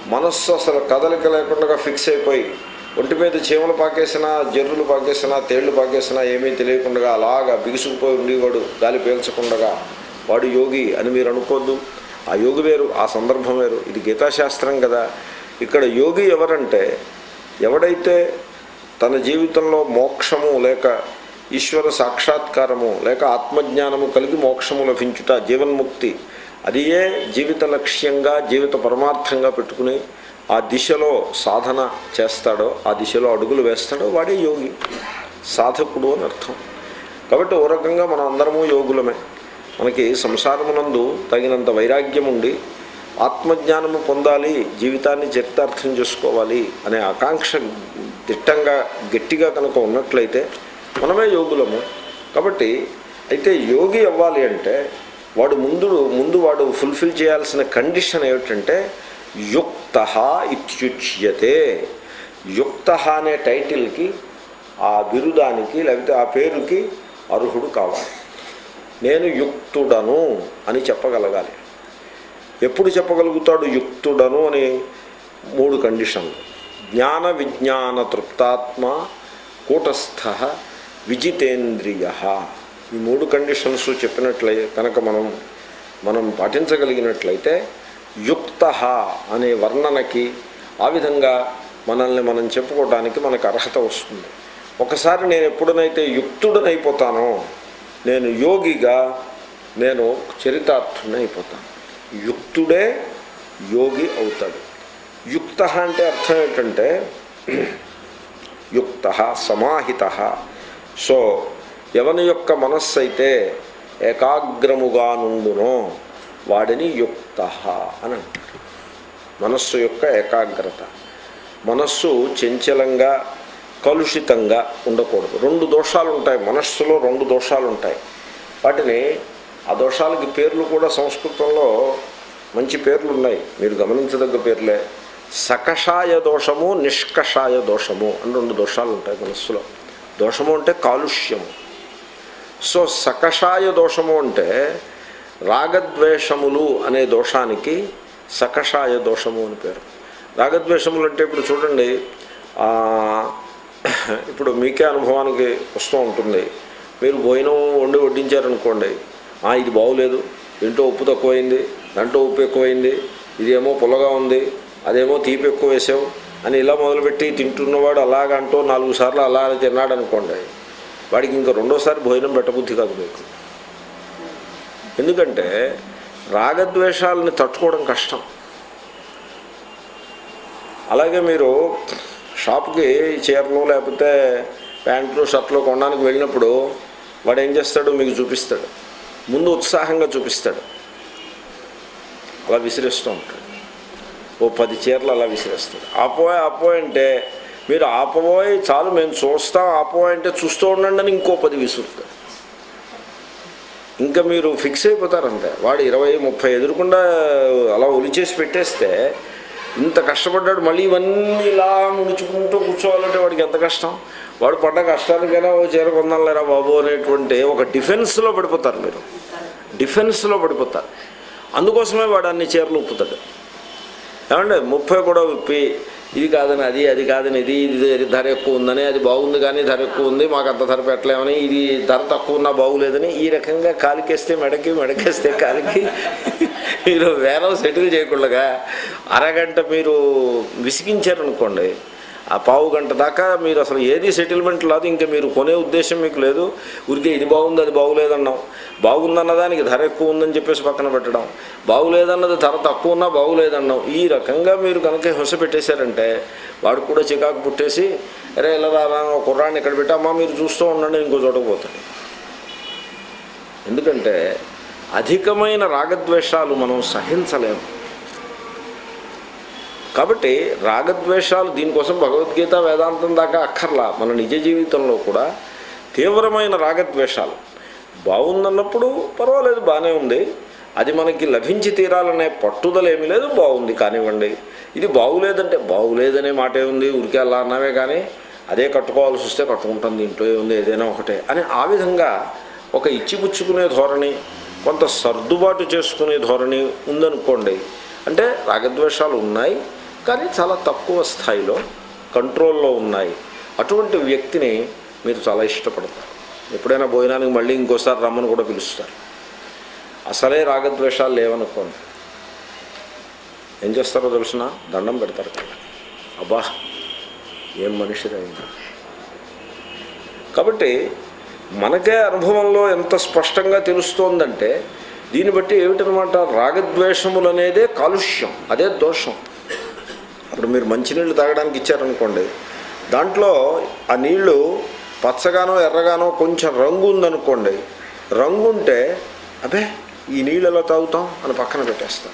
Speaker 1: మనస్సు అసలు కదలిక లేకుండా ఫిక్స్ అయిపోయి ఒంటి మీద చీమలు పాకేసినా జర్రులు పాకేసినా తేళ్లు పాకేసినా ఏమీ తెలియకుండా అలాగా బిగుసుకుపోయి ఉండేవాడు గాలి పీల్చకుండగా వాడు యోగి అని మీరు అనుకోద్దు ఆ యోగి వేరు ఆ సందర్భం వేరు ఇది గీతాశాస్త్రం కదా ఇక్కడ యోగి ఎవరంటే ఎవడైతే తన జీవితంలో మోక్షము లేక ఈశ్వర సాక్షాత్కారము లేక ఆత్మజ్ఞానము కలిగి మోక్షము లభించుట జీవన్ముక్తి అది ఏ జీవిత లక్ష్యంగా జీవిత పరమార్థంగా పెట్టుకుని ఆ దిశలో సాధన చేస్తాడో ఆ దిశలో అడుగులు వేస్తాడో వాడే యోగి సాధకుడు అని అర్థం కాబట్టి ఓ రకంగా మనం అందరము యోగులమే మనకి సంసారమునందు తగినంత వైరాగ్యం ఉండి ఆత్మజ్ఞానము పొందాలి జీవితాన్ని చరితార్థం చేసుకోవాలి అనే ఆకాంక్ష దిట్టంగా గట్టిగా కనుక ఉన్నట్లయితే మనమే యోగులము కాబట్టి అయితే యోగి అవ్వాలి అంటే వాడు ముందు ముందు వాడు ఫుల్ఫిల్ చేయాల్సిన కండిషన్ ఏమిటంటే యుక్త ఇత్యుచ్యతే యుక్త అనే టైటిల్కి ఆ బిరుదానికి లేకపోతే ఆ పేరుకి అర్హుడు కావాలి నేను యుక్తుడను అని చెప్పగలగాలి ఎప్పుడు చెప్పగలుగుతాడు యుక్తుడను అని మూడు కండిషన్లు జ్ఞాన విజ్ఞాన తృప్తాత్మ కూటస్థ విజితేంద్రియ ఈ మూడు కండిషన్స్ చెప్పినట్లయి కనుక మనం మనం పాటించగలిగినట్లయితే యుక్త అనే వర్ణనకి ఆ విధంగా మనల్ని మనం చెప్పుకోవడానికి మనకు అర్హత వస్తుంది ఒకసారి నేను ఎప్పుడనైతే యుక్తుడనైపోతానో నేను యోగిగా నేను చరితార్థుని అయిపోతాను యుక్తుడే యోగి అవుతాడు యుక్త అంటే అర్థం ఏంటంటే యుక్త సమాహిత సో ఎవని యొక్క మనస్సు అయితే ఏకాగ్రముగా నుండునో వాడిని యుక్త అని అంటారు మనస్సు యొక్క ఏకాగ్రత మనస్సు చంచలంగా కలుషితంగా ఉండకూడదు రెండు దోషాలు ఉంటాయి మనస్సులో రెండు దోషాలు ఉంటాయి వాటిని ఆ దోషాలకి పేర్లు కూడా సంస్కృతంలో మంచి పేర్లు ఉన్నాయి మీరు గమనించదగ్గ పేర్లే సకషాయ దోషము నిష్కషాయ దోషము అని రెండు దోషాలు ఉంటాయి మనస్సులో దోషము అంటే కాలుష్యము సో సకషాయ దోషము అంటే రాగద్వేషములు అనే దోషానికి సకషాయ దోషము అని పేరు రాగద్వేషములు అంటే ఇప్పుడు చూడండి ఆ, ఇప్పుడు మీకే అనుభవానికి వస్తూ ఉంటుంది మీరు భోజనం వండి వడ్డించారనుకోండి "ఆ, ఇది బాగులేదు దీంట్లో ఉప్పు తక్కువైంది దాంట్లో ఉప్పు ఎక్కువైంది ఇదేమో పుల్లగా ఉంది అదేమో తీపి ఎక్కువ వేసావు అని ఇలా మొదలుపెట్టి తింటున్నవాడు అలాగ అంటూ నాలుగు సార్లు అలా తిన్నాడు అనుకోండి వాడికి ఇంకా రెండోసారి భోజనం పెట్టబుద్ధి కాదు మీకు ఎందుకంటే రాగద్వేషాలని తట్టుకోవడం కష్టం అలాగే మీరు షాప్కి చీరలు లేకపోతే ప్యాంట్లు షర్ట్లు కొనడానికి వెళ్ళినప్పుడు వాడు ఏం చేస్తాడు మీకు చూపిస్తాడు ముందు ఉత్సాహంగా చూపిస్తాడు అలా విసిరేస్తూ ఉంటాడు ఓ పది చీరలు అలా విసిరేస్తాడు ఆపోయ్ ఆపోయ్ అంటే మీరు ఆపబోయ్ చాలు మేము చూస్తాం ఆపోయ్ అంటే చూస్తూ ఉండండి అని ఇంకో పది విసురుతాడు ఇంకా మీరు ఫిక్స్ అయిపోతారంతే వాడు ఇరవై ముప్పై ఎదురుకుండా అలా ఒలిచేసి పెట్టేస్తే ఇంత కష్టపడ్డాడు మళ్ళీ ఇవన్నీ ఇలా ముడుచుకుంటూ కూర్చోవాలంటే వాడికి ఎంత కష్టం వాడు పడ్డ కష్టానికైనా ఓ చీర కొందాలేరా బాబు అనేటువంటి ఒక డిఫెన్స్లో పడిపోతారు మీరు డిఫెన్స్లో పడిపోతారు అందుకోసమే వాడు అన్ని చీరలు ఉప్పుతాడు ఏమంటే ముప్పై కూడా ఉప్పి ఇది కాదని అది అది కాదని ఇది ఇది ధర ఎక్కువ ఉందని అది బాగుంది కానీ ధర ఎక్కువ ఉంది మాకు అంత ధర పెట్టలేమని ఇది ధర తక్కువ ఉన్నా బాగులేదని ఈ రకంగా కాలికేస్తే మెడకి మెడకేస్తే కాలికి మీరు వేలం సెటిల్ చేయకుండా అరగంట మీరు విసిగించారనుకోండి ఆ పావు గంట దాకా మీరు అసలు ఏది సెటిల్మెంట్ లేదు ఇంకా మీరు కొనే ఉద్దేశం మీకు లేదు ఊరికే ఇది బాగుంది అది బాగులేదన్నాం బాగుందన్న దానికి ధర ఎక్కువ ఉందని చెప్పేసి పక్కన పెట్టడం బాగులేదన్నది ధర తక్కువ ఉన్నా బాగులేదన్నాం ఈ రకంగా మీరు కనుక హింస పెట్టేశారంటే వాడు కూడా చికాకు పుట్టేసి అరే ఇలా రా ఒక కుర్రాన్ని ఇక్కడ పెట్టామా మీరు చూస్తూ ఉండండి ఇంకో చోటకు పోతాడు ఎందుకంటే అధికమైన రాగద్వేషాలు మనం సహించలేము కాబట్టి రాగద్వేషాలు దీనికోసం భగవద్గీత వేదాంతం దాకా అక్కర్లా మన నిజ జీవితంలో కూడా తీవ్రమైన రాగద్వేషాలు బాగుందన్నప్పుడు పర్వాలేదు బాగానే ఉంది అది మనకి లభించి తీరాలనే పట్టుదల ఏమీ లేదు బాగుంది కానివ్వండి ఇది బాగులేదంటే బాగులేదనే మాటే ఉంది ఉరికి అలా అన్నామే కానీ అదే కట్టుకోవాల్సి వస్తే కట్టుకుంటాం దీంట్లో ఏముంది ఏదైనా ఒకటే అని ఆ విధంగా ఒక ఇచ్చిపుచ్చుకునే ధోరణి కొంత సర్దుబాటు చేసుకునే ధోరణి ఉందనుకోండి అంటే రాగద్వేషాలు ఉన్నాయి కానీ చాలా తక్కువ స్థాయిలో కంట్రోల్లో ఉన్నాయి అటువంటి వ్యక్తిని మీరు చాలా ఇష్టపడతారు ఎప్పుడైనా భోజనానికి మళ్ళీ ఇంకోసారి రమ్మని కూడా పిలుస్తారు అసలే రాగద్వేషాలు లేవనుకోండి ఏం చేస్తారో తెలుసిన దండం పెడతారు కదా అబ్బా ఏం మనిషిదైంది కాబట్టి మనకే అనుభవంలో ఎంత స్పష్టంగా తెలుస్తోందంటే దీన్ని బట్టి ఏమిటనమాట రాగద్వేషములు అనేదే కాలుష్యం అదే దోషం ఇప్పుడు మీరు మంచినీళ్ళు తాగడానికి ఇచ్చారనుకోండి దాంట్లో ఆ నీళ్లు పచ్చగానో ఎర్రగానో కొంచెం రంగు ఉందనుకోండి రంగు ఉంటే అబే ఈ నీళ్ళు ఎలా తాగుతాం అని పక్కన పెట్టేస్తాం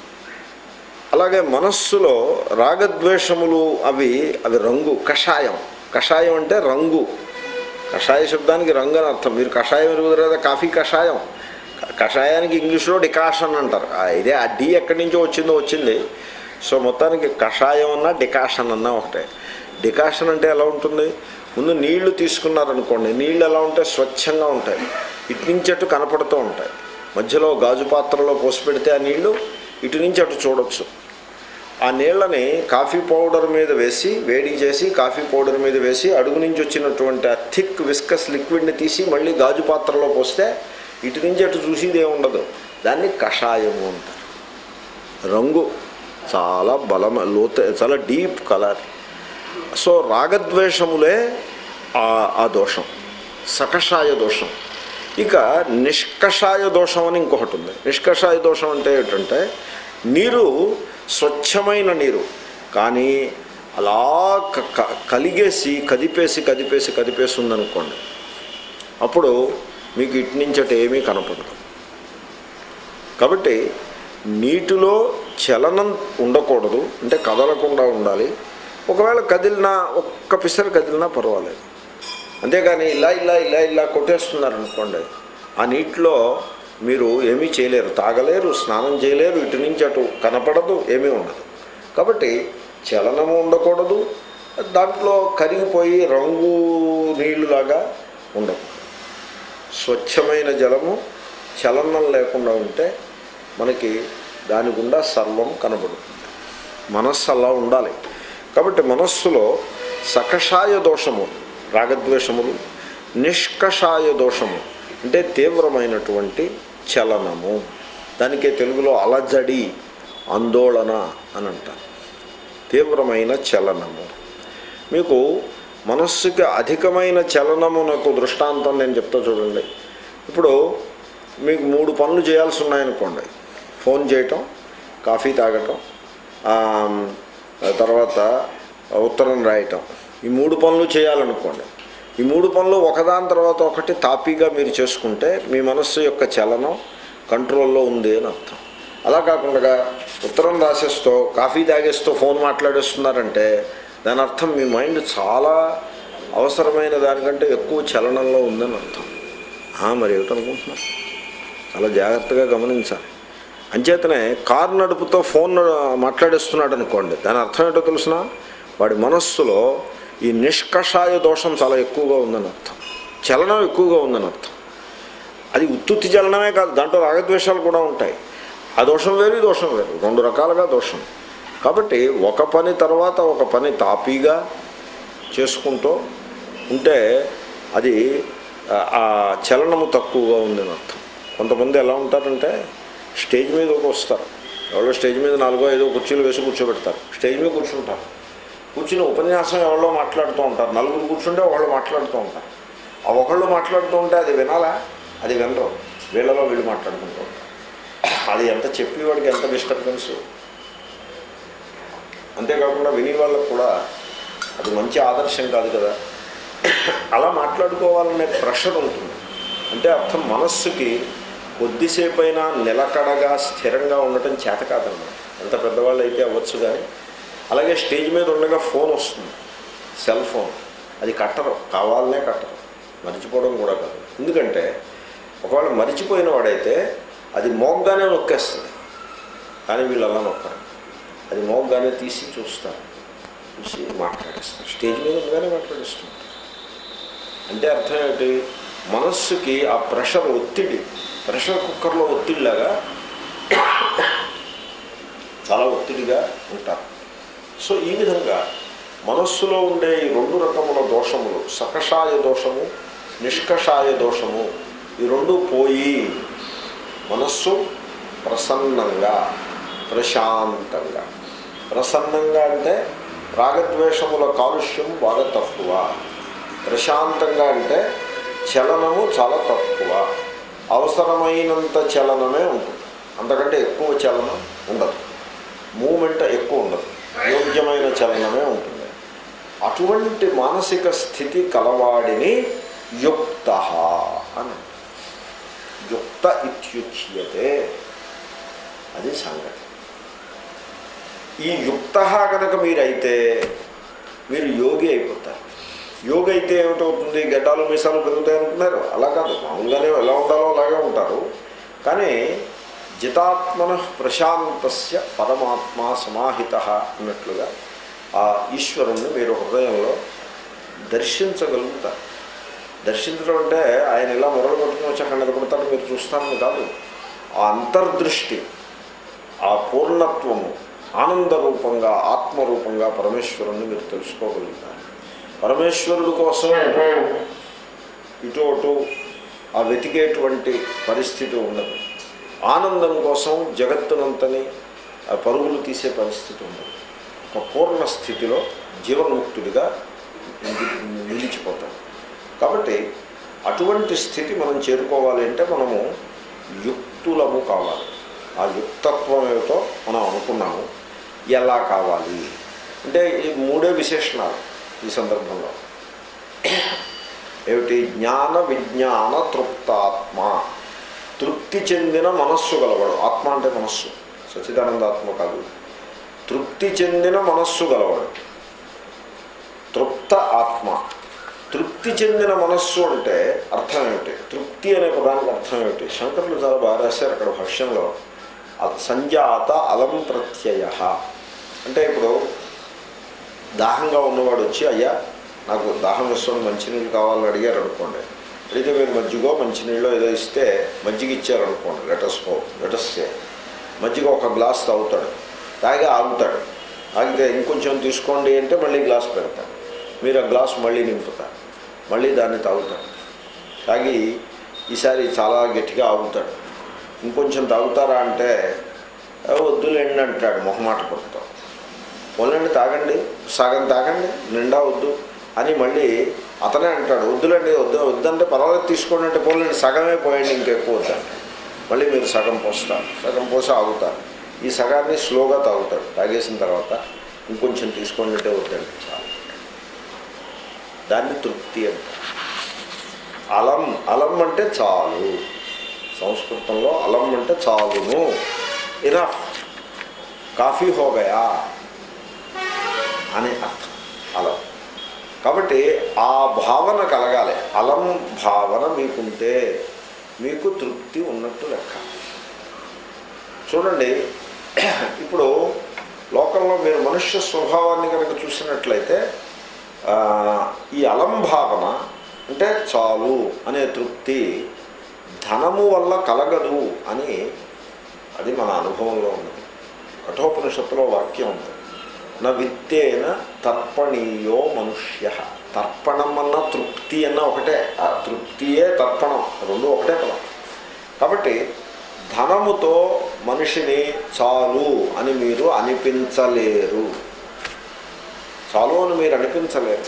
Speaker 1: అలాగే మనస్సులో రాగద్వేషములు అవి అవి రంగు కషాయం కషాయం అంటే రంగు కషాయ శబ్దానికి రంగు అని అర్థం మీరు కషాయం ఎరుగుదరు కదా కాఫీ కషాయం క- కషాయానికి ఇంగ్లీష్లో డికాషన్ అంటారు ఆ ఇదే ఆ డి ఎక్కడి నుంచో వచ్చిందో వచ్చింది సో మొత్తానికి కషాయం అన్నా డికాషన్ అన్నా ఒకటే డికాషన్ అంటే ఎలా ఉంటుంది ముందు నీళ్లు తీసుకున్నారనుకోండి నీళ్ళు ఎలా ఉంటాయి స్వచ్ఛంగా ఉంటాయి ఇటు నుంచి అటు కనపడుతూ ఉంటాయి మధ్యలో గాజు పాత్రలో పోసి పెడితే ఆ నీళ్లు ఇటు నుంచి అటు చూడొచ్చు ఆ నీళ్ళని కాఫీ పౌడర్ మీద వేసి వేడి చేసి కాఫీ పౌడర్ మీద వేసి అడుగు నుంచి వచ్చినటువంటి ఆ థిక్ విస్కస్ లిక్విడ్ని తీసి మళ్ళీ గాజు పాత్రలో పోస్తే ఇటు నుంచి అటు చూసేది ఏముండదు దాన్ని కషాయము అంటారు రంగు చాలా బలమ లోత చాలా డీప్ కలర్ సో రాగద్వేషములే ఆ ఆ దోషం సకషాయ దోషం ఇక నిష్కషాయ దోషం అని ఇంకొకటి ఉంది నిష్కషాయ దోషం అంటే ఏంటంటే నీరు స్వచ్ఛమైన నీరు కానీ అలా క- క- కలిగేసి కదిపేసి కదిపేసి కదిపేసి ఉందనుకోండి అప్పుడు మీకు ఇటు నుంచి అటు ఏమీ కనపడదు కాబట్టి నీటిలో చలనం ఉండకూడదు అంటే కదలకుండా ఉండాలి ఒకవేళ కదిలినా ఒక్క పిసరు కదిలినా పర్వాలేదు అంతేగాని ఇలా ఇలా ఇలా ఇలా కొట్టేస్తున్నారనుకోండి ఆ నీటిలో మీరు ఏమీ చేయలేరు తాగలేరు స్నానం చేయలేరు ఇటు నుంచి అటు కనపడదు ఏమీ ఉండదు కాబట్టి చలనము ఉండకూడదు దాంట్లో కరిగిపోయి రంగు నీళ్లులాగా ఉండకూడదు స్వచ్ఛమైన జలము చలనం లేకుండా ఉంటే మనకి దాని గుండా సర్వం కనబడుతుంది మనస్సు అలా ఉండాలి కాబట్టి మనస్సులో సకషాయ దోషము రాగద్వేషములు నిష్కషాయ దోషము అంటే తీవ్రమైనటువంటి చలనము దానికే తెలుగులో అలజడి ఆందోళన అని అంటారు తీవ్రమైన చలనము మీకు మనస్సుకి అధికమైన చలనమునకు దృష్టాంతం నేను చెప్తా చూడండి ఇప్పుడు మీకు మూడు పనులు చేయాల్సి ఉన్నాయనుకోండి ఫోన్ చేయటం కాఫీ తాగటం ఆ, తర్వాత ఉత్తరం రాయటం ఈ మూడు పనులు చేయాలనుకోండి ఈ మూడు పనులు ఒకదాని తర్వాత ఒకటి తాపీగా మీరు చేసుకుంటే మీ మనస్సు యొక్క చలనం కంట్రోల్లో ఉంది అని అర్థం అలా కాకుండా ఉత్తరం రాసేస్తూ కాఫీ తాగేస్తూ ఫోన్ మాట్లాడేస్తున్నారంటే దాని అర్థం మీ మైండ్ చాలా అవసరమైన దానికంటే ఎక్కువ చలనంలో ఉందని అర్థం ఆ, మరి ఏమిటనుకుంటున్నారు చాలా జాగ్రత్తగా గమనించాలి అంచేతనే కారు నడుపుతో ఫోన్ మాట్లాడేస్తున్నాడు అనుకోండి దాని అర్థం ఏంటో తెలిసిన వాడి మనస్సులో ఈ నిష్కషాయ దోషం చాలా ఎక్కువగా ఉందని అర్థం చలనం ఎక్కువగా ఉందని అర్థం అది ఉత్తుత్తి చలనమే కాదు దాంట్లో రాగద్వేషాలు కూడా ఉంటాయి ఆ దోషం వేరు ఈ దోషం వేరు రెండు రకాలుగా దోషం కాబట్టి ఒక పని తర్వాత ఒక పని తాపీగా చేసుకుంటూ ఉంటే అది ఆ- ఆ చలనము తక్కువగా ఉందని అర్థం కొంతమంది ఎలా ఉంటారంటే స్టేజ్ మీదకి వస్తారు ఎవరో స్టేజ్ మీద నాలుగో ఐదో కుర్చీలు వేసి కూర్చోబెడతారు స్టేజ్ మీద కూర్చుంటారు కూర్చుని ఉపన్యాసం ఎవరో మాట్లాడుతూ ఉంటారు నలుగురు కూర్చుంటే ఒకళ్ళు మాట్లాడుతూ ఉంటారు ఆ ఒకళ్ళు మాట్లాడుతూ ఉంటే అది వినాలా అది వినరు వీళ్ళలో వీళ్ళు మాట్లాడుకుంటూ ఉంటారు అది ఎంత చెప్పేవాడికి ఎంత డిస్టర్బెన్స్ అంతేకాకుండా విని వాళ్ళకు కూడా అది మంచి ఆదర్శం కాదు కదా అలా మాట్లాడుకోవాలనే ప్రెషర్ ఉంటుంది అంటే అర్థం మనస్సుకి కొద్దిసేపు అయినా నిలకడగా స్థిరంగా ఉండటం చేత కాదన్నమాట ఎంత పెద్దవాళ్ళు అయితే అవ్వచ్చు కానీ అలాగే స్టేజ్ మీద ఉండగా ఫోన్ వస్తుంది సెల్ ఫోన్ అది కట్టరు కావాలనే కట్టరు మర్చిపోవడం కూడా కాదు ఎందుకంటే ఒకవేళ మర్చిపోయిన వాడైతే అది మోగ్గానే నొక్కేస్తుంది కానీ వీళ్ళు అలా నొక్కరు అది మోగ్గానే తీసి చూస్తారు చూసి మాట్లాడేస్తారు స్టేజ్ మీద ఉండగానే మాట్లాడిస్తుంటారు అంటే అర్థం ఏంటి మనస్సుకి ఆ ప్రెషర్ ఒత్తిడి ప్రెషర్ కుక్కర్లో ఒత్తిడిలాగా చాలా ఒత్తిడిగా ఉంటారు సో ఈ విధంగా మనస్సులో ఉండే ఈ రెండు రకముల దోషములు సకషాయ దోషము నిష్కషాయ దోషము ఈ రెండు పోయి మనస్సు ప్రసన్నంగా ప్రశాంతంగా ప్రసన్నంగా అంటే రాగద్వేషముల కాలుష్యం బాగా తక్కువ ప్రశాంతంగా అంటే చలనము చాలా తక్కువ అవసరమైనంత చలనమే ఉంటుంది అంతకంటే ఎక్కువ చలనం ఉండదు మూమెంట్ ఎక్కువ ఉండదు యోగ్యమైన చలనమే ఉంటుంది అటువంటి మానసిక స్థితి కలవాడిని యుక్త అని యుక్త ఇత్యుచ్యతే అది సంగతి ఈ యుక్త కనుక మీరైతే మీరు యోగి అయిపోతారు యోగి అయితే ఏమిటవుతుంది గడ్డాలు మీసాలు పెరుగుతాయి అనుకున్నారు అలా కాదు మామూలుగానే ఎలా ఉండాలో అలాగే ఉంటారు కానీ జితాత్మన ప్రశాంతస్య పరమాత్మ సమాహిత అన్నట్లుగా ఆ ఈశ్వరుణ్ణి మీరు హృదయంలో దర్శించగలుగుతారు దర్శించడం అంటే ఆయన ఇలా మొరలు పట్టుకుని వచ్చి అక్కడ నిలబడతాడు మీరు చూస్తారని కాదు ఆ అంతర్దృష్టి ఆ పూర్ణత్వము ఆనందరూపంగా ఆత్మరూపంగా పరమేశ్వరుణ్ణి మీరు తెలుసుకోగలుగుతారు పరమేశ్వరుడు కోసం ఇటు అటు ఆ వెతికేటువంటి పరిస్థితి ఉండదు ఆనందం కోసం జగత్తునంతని ఆ పరుగులు తీసే పరిస్థితి ఉండదు ఒక పూర్ణ స్థితిలో జీవన్ముక్తుడిగా ని- నిలిచిపోతాడు కాబట్టి అటువంటి స్థితి మనం చేరుకోవాలి అంటే మనము యుక్తులము కావాలి ఆ యుక్తత్వం ఏమిటో మనం అనుకున్నాము ఎలా కావాలి అంటే ఈ మూడే విశేషణాలు ఈ సందర్భంలో ఏమిటి జ్ఞాన విజ్ఞాన తృప్తాత్మ తృప్తి చెందిన మనస్సు గలవాడు ఆత్మ అంటే మనస్సు సచిదానందాత్మ కాదు తృప్తి చెందిన మనస్సు గలవాడు తృప్త ఆత్మ తృప్తి చెందిన మనస్సు అంటే అర్థం ఏమిటి తృప్తి అనే పదానికి అర్థం ఏమిటి శంకరులు చాలా బాగా రాశారు అక్కడ భాష్యంలో అ- సంజాత అలం ప్రత్యయ అంటే ఇప్పుడు దాహంగా ఉన్నవాడు వచ్చి అయ్యా నాకు దాహం వేసుకొని మంచినీళ్ళు కావాలని అడిగారు అనుకోండి అడిగితే మీరు మజ్జిగో మంచినీళ్ళు ఏదో ఇస్తే మజ్జిగ ఇచ్చారనుకోండి లెటస్ హో లెటస్ సే మజ్జిగ ఒక గ్లాస్ తాగుతాడు తాగి ఆగుతాడు ఆగితే ఇంకొంచెం తీసుకోండి అంటే మళ్ళీ గ్లాస్ పెడతాడు మీరు ఆ గ్లాస్ మళ్ళీ నింపుతారు మళ్ళీ దాన్ని తాగుతాడు తాగి ఈసారి చాలా గట్టిగా ఆగుతాడు ఇంకొంచెం తాగుతారా అంటే "ఆ, వద్దులేండి అంటాడు మొహమాట పడుతాం పోలండి తాగండి సగం తాగండి నిండా వద్దు అని మళ్ళీ అతనే అంటాడు వద్దులండి వద్దు వద్దంటే పర్వాలేదు తీసుకోండి అంటే పోలండి సగమే పోయండి ఇంకెక్కువ వద్దండి మళ్ళీ మీరు సగం పోస్తారు సగం పోసి ఆగుతారు ఈ సగాన్ని స్లోగా తాగుతాడు తాగేసిన తర్వాత ఇంకొంచెం తీసుకోండి అంటే వద్దండి చాలు దాన్ని తృప్తి అంటారు అలం అలం అంటే చాలు సంస్కృతంలో అలం అంటే చాలును ఇనఫ్ కాఫీ హోగయా అని అర్థం అలం కాబట్టి ఆ భావన కలగాలి అలం భావన మీకుంటే మీకు తృప్తి ఉన్నట్టు లెక్క చూడండి ఇప్పుడు లోకంలో మీరు మనుష్య స్వభావాన్ని కనుక చూసినట్లయితే ఆ, ఈ అలం భావన అంటే చాలు అనే తృప్తి ధనము వల్ల కలగదు అని అది మన అనుభవంలో ఉన్నది కఠోపనిషత్తులో వాక్యం ఉంది నా విత్తేన తర్పణీయో మనుష్య తర్పణం అన్న తృప్తి అన్న ఒకటే ఆ తృప్తియే తర్పణం రెండు ఒకటే పదం కాబట్టి ధనముతో మనిషిని చాలు అని మీరు అనిపించలేరు చాలు అని మీరు అనిపించలేరు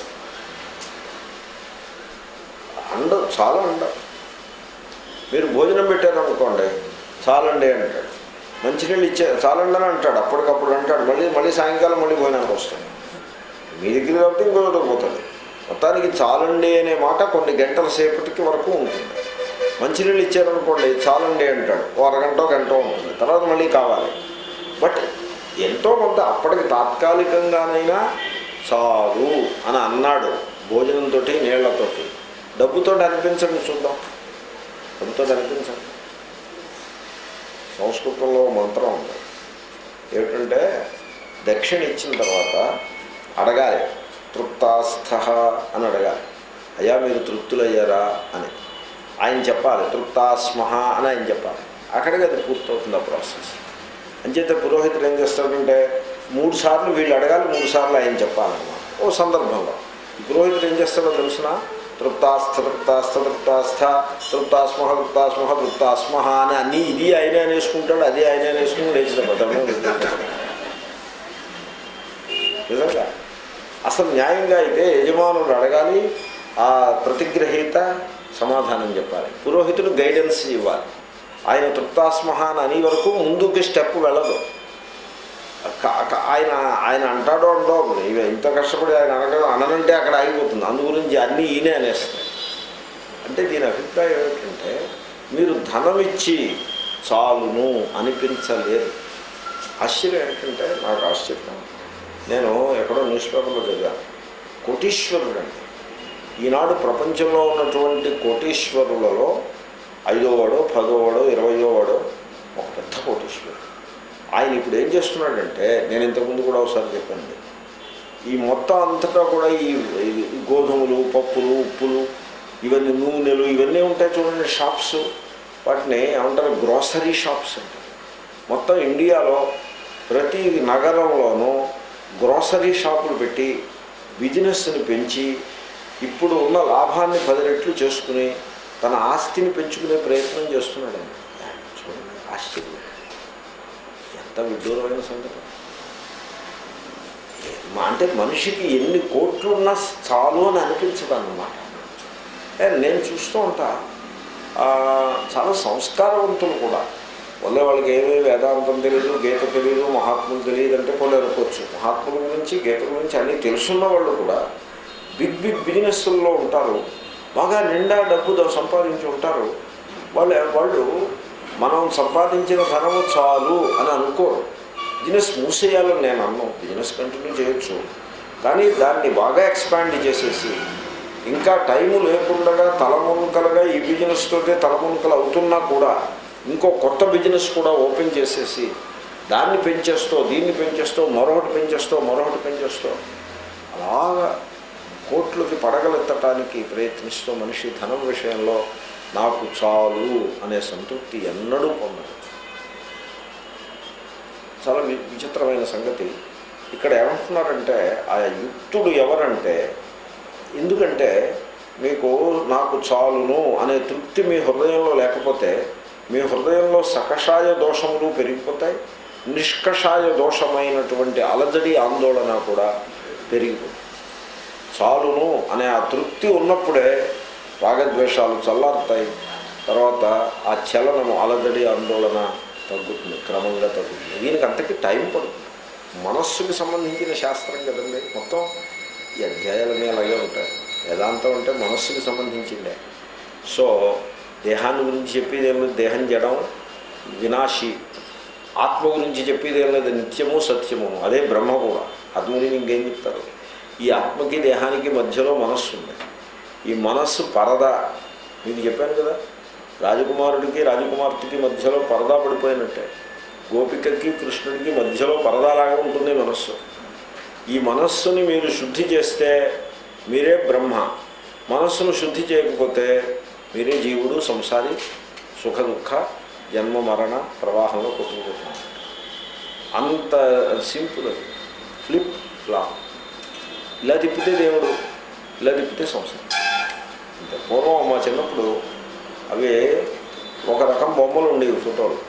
Speaker 1: అండ చాలా అండ మీరు భోజనం పెట్టారనుకోండి చాలండి అంటాడు మంచినీళ్ళు ఇచ్చే చాలండి అని అంటాడు అప్పటికప్పుడు అంటాడు మళ్ళీ మళ్ళీ సాయంకాలం మళ్ళీ భోజనానికి వస్తాడు మీ దగ్గర కాబట్టి ఇంకో చోట పోతాడు మొత్తానికి చాలండి అనే మాట కొన్ని గంటల సేపటికి వరకు ఉంటుంది మంచినీళ్ళు ఇచ్చారనుకోండి చాలండి అంటాడు ఓ అరగంట గంట ఉంటుంది తర్వాత మళ్ళీ కావాలి బట్ ఎంతో కొంత అప్పటికి తాత్కాలికంగానైనా చాలు అని అన్నాడు భోజనంతో నీళ్లతోటి డబ్బుతో అనిపించండి చూద్దాం డబ్బుతో అనిపించండి సంస్కృతంలో మంత్రం ఉంది ఏమిటంటే దక్షిణ ఇచ్చిన తర్వాత అడగాలి తృప్తాస్థ అని అడగాలి అయ్యా మీరు తృప్తులయ్యారా అని ఆయన చెప్పాలి తృప్తాస్మహ అని ఆయన చెప్పాలి అక్కడికి అది పూర్తవుతుంది ఆ ప్రాసెస్ అంచేత పురోహితుడు ఏం చేస్తాడంటే మూడు సార్లు వీళ్ళు అడగాలి మూడు సార్లు ఆయన చెప్పాలన్నమాట ఓ సందర్భంలో ఈ పురోహితుడు ఏం చేస్తాడో తెలుసిన తృప్తాస్థ తృప్తాస్థ తృప్తాస్థ తృప్తాస్మహ తృప్తాస్మహ తృప్తాస్మహ అని అన్నీ ఇది ఆయనే అనేసుకుంటాడు అది ఆయనే అనేసుకుని లేచిన పదమే నిజంగా అసలు న్యాయంగా అయితే యజమానుడు అడగాలి ఆ ప్రతిగ్రహీత సమాధానం చెప్పాలి పురోహితుడు గైడెన్స్ ఇవ్వాలి ఆయన తృప్తాస్మహ అని అని వరకు ముందుకి స్టెప్ వెళ్ళదు క- క- ఆయన ఆయన అంటాడో అండో ఇవి ఇంత కష్టపడి ఆయన అనడం అననంటే అక్కడ ఆగిపోతుంది అందు గురించి అన్నీ ఈయనే అనేస్తాయి అంటే దీని అభిప్రాయం ఏమిటంటే మీరు ధనం ఇచ్చి చాలును అనిపించలేరు ఆశ్చర్యం ఏంటంటే నాకు ఆశ్చర్యం నేను ఎక్కడో న్యూస్ పేపర్లో చదివాను కోటీశ్వరుడు అండి ఈనాడు ప్రపంచంలో ఉన్నటువంటి కోటీశ్వరులలో ఐదోవాడో పదోవాడో ఇరవయోవాడో ఒక పెద్ద కోటీశ్వరుడు ఆయన ఇప్పుడు ఏం చేస్తున్నాడంటే నేను ఇంతకుముందు కూడా ఒకసారి చెప్పాను ఈ మొత్తం అంతటా కూడా ఈ ఈ గోధుమలు పప్పులు ఉప్పులు ఇవన్నీ నూనెలు ఇవన్నీ ఉంటాయి చూడండి షాప్స్ వాటిని ఏమంటారు గ్రోసరీ షాప్స్ అంటారు మొత్తం ఇండియాలో ప్రతి నగరంలోనూ గ్రోసరీ షాపులు పెట్టి బిజినెస్ని పెంచి ఇప్పుడు ఉన్న లాభాన్ని పది రెట్లు చేసుకుని తన ఆస్తిని పెంచుకునే ప్రయత్నం చేస్తున్నాడు ఆయన చూడండి ఆశ్చర్యం ఎంత విడ్డూరమైన సంగతి మా అంటే మనిషికి ఎన్ని కోట్లు ఉన్నా చాలు అని అనిపించదు అన్నమాట ఏ, నేను చూస్తూ ఉంటా ఆ, చాలా సంస్కారవంతులు కూడా వల్ల వాళ్ళకి ఏమీ వేదాంతం తెలియదు గీత తెలియదు మహాత్ములు తెలియదు అంటే కొన్ని అనుకోవచ్చు మహాత్ముల గురించి గీత గురించి అన్నీ తెలుసున్న వాళ్ళు కూడా బిగ్ బిగ్ బిజినెస్ల్లో ఉంటారు బాగా నిండా డబ్బు ద- సంపాదించి ఉంటారు వాళ్ళు వాళ్ళు మనం సంపాదించిన ధనము చాలు అని అనుకోరు బిజినెస్ మూసేయాలని నేను అన్నాను బిజినెస్ కంటిన్యూ చేయొచ్చు కానీ దాన్ని బాగా ఎక్స్పాండ్ చేసేసి ఇంకా టైము లేకుండా తలమునకలుగా ఈ బిజినెస్ తోటే తలమునకలు అవుతున్నా కూడా ఇంకో కొత్త బిజినెస్ కూడా ఓపెన్ చేసేసి దాన్ని పెంచేస్తూ దీన్ని పెంచేస్తూ మరొకటి పెంచేస్తూ మరొకటి పెంచేస్తూ అలాగా కోట్లకి పడగలెత్తటానికి ప్రయత్నిస్తూ మనిషి ధనం విషయంలో నాకు చాలు అనే సంతృప్తి ఎన్నడూ పొందదు చాలా వి- విచిత్రమైన సంగతి ఇక్కడ ఏమంటున్నారంటే ఆ యుక్తుడు ఎవరంటే ఎందుకంటే మీకు నాకు చాలును అనే తృప్తి మీ హృదయంలో లేకపోతే మీ హృదయంలో సకషాయ దోషములు పెరిగిపోతాయి నిష్కషాయ దోషమైనటువంటి అలజడి ఆందోళన కూడా పెరిగిపోతుంది చాలును అనే ఆ తృప్తి ఉన్నప్పుడే రాగద్వేషాలు చల్లారుతాయి తర్వాత ఆ చలనము అలజడి ఆందోళన తగ్గుతుంది క్రమంగా తగ్గుతుంది దీనికి అంతకి టైం పడుతుంది మనస్సుకి సంబంధించిన శాస్త్రం కదండి మొత్తం ఈ అధ్యాయాలన్నీ అలాగే ఉంటాయి వేదాంతం అంటే మనస్సుకి సంబంధించిందే సో దేహాన్ని గురించి చెప్పేది ఏం లేదు దేహం జడం వినాశి ఆత్మ గురించి చెప్పేది ఏం లేదు నిత్యము సత్యము అదే బ్రహ్మ కూడా ఆత్మ గురించి ఇంకేం చెప్తారు ఈ ఆత్మకి దేహానికి మధ్యలో మనస్సు ఉంది ఈ మనస్సు పరద మీకు చెప్పాను కదా రాజకుమారుడికి రాజకుమార్తెకి మధ్యలో పరదా పడిపోయినట్టే గోపికకి కృష్ణుడికి మధ్యలో పరదాలాగా ఉంటుంది మనస్సు ఈ మనస్సుని మీరు శుద్ధి చేస్తే మీరే బ్రహ్మ మనస్సును శుద్ధి చేయకపోతే మీరే జీవుడు సంసారి సుఖ దుఃఖ జన్మ మరణ ప్రవాహంలో కొట్టుకుపోతున్నాడు అంత సింపుల్ అది ఫ్లిప్ ఫ్లాప్ ఇలా తిప్పితే దేవుడు ఇలా తిప్పితే సంసారం అంతే పూర్వం మా చిన్నప్పుడు అవి ఒక రకం బొమ్మలు ఉండేవి ఫోటోలు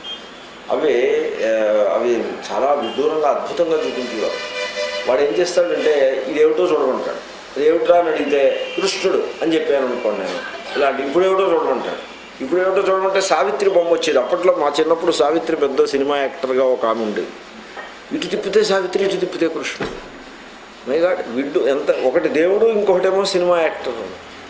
Speaker 1: అవి ఆ, అవి చాలా విదూరంగా అద్భుతంగా చూపించేవారు వాడు ఏం చేస్తాడంటే ఇదేమిటో చూడమంటాడు అదేమిట్రా అని అడిగితే కృష్ణుడు అని చెప్పాను అనుకోండి నేను ఇలాంటి ఇప్పుడు ఏమిటో చూడమంటాడు ఇప్పుడు ఏమిటో చూడమంటే సావిత్రి బొమ్మ వచ్చేది అప్పట్లో మా చిన్నప్పుడు సావిత్రి పెద్ద సినిమా యాక్టర్గా ఒక ఆమె ఉండేది ఇటు తిప్పితే సావిత్రి ఇటు తిప్పితే కృష్ణుడు మైగాడ్ విడ్డు ఎంత ఒకటి దేవుడు ఇంకొకటేమో సినిమా యాక్టర్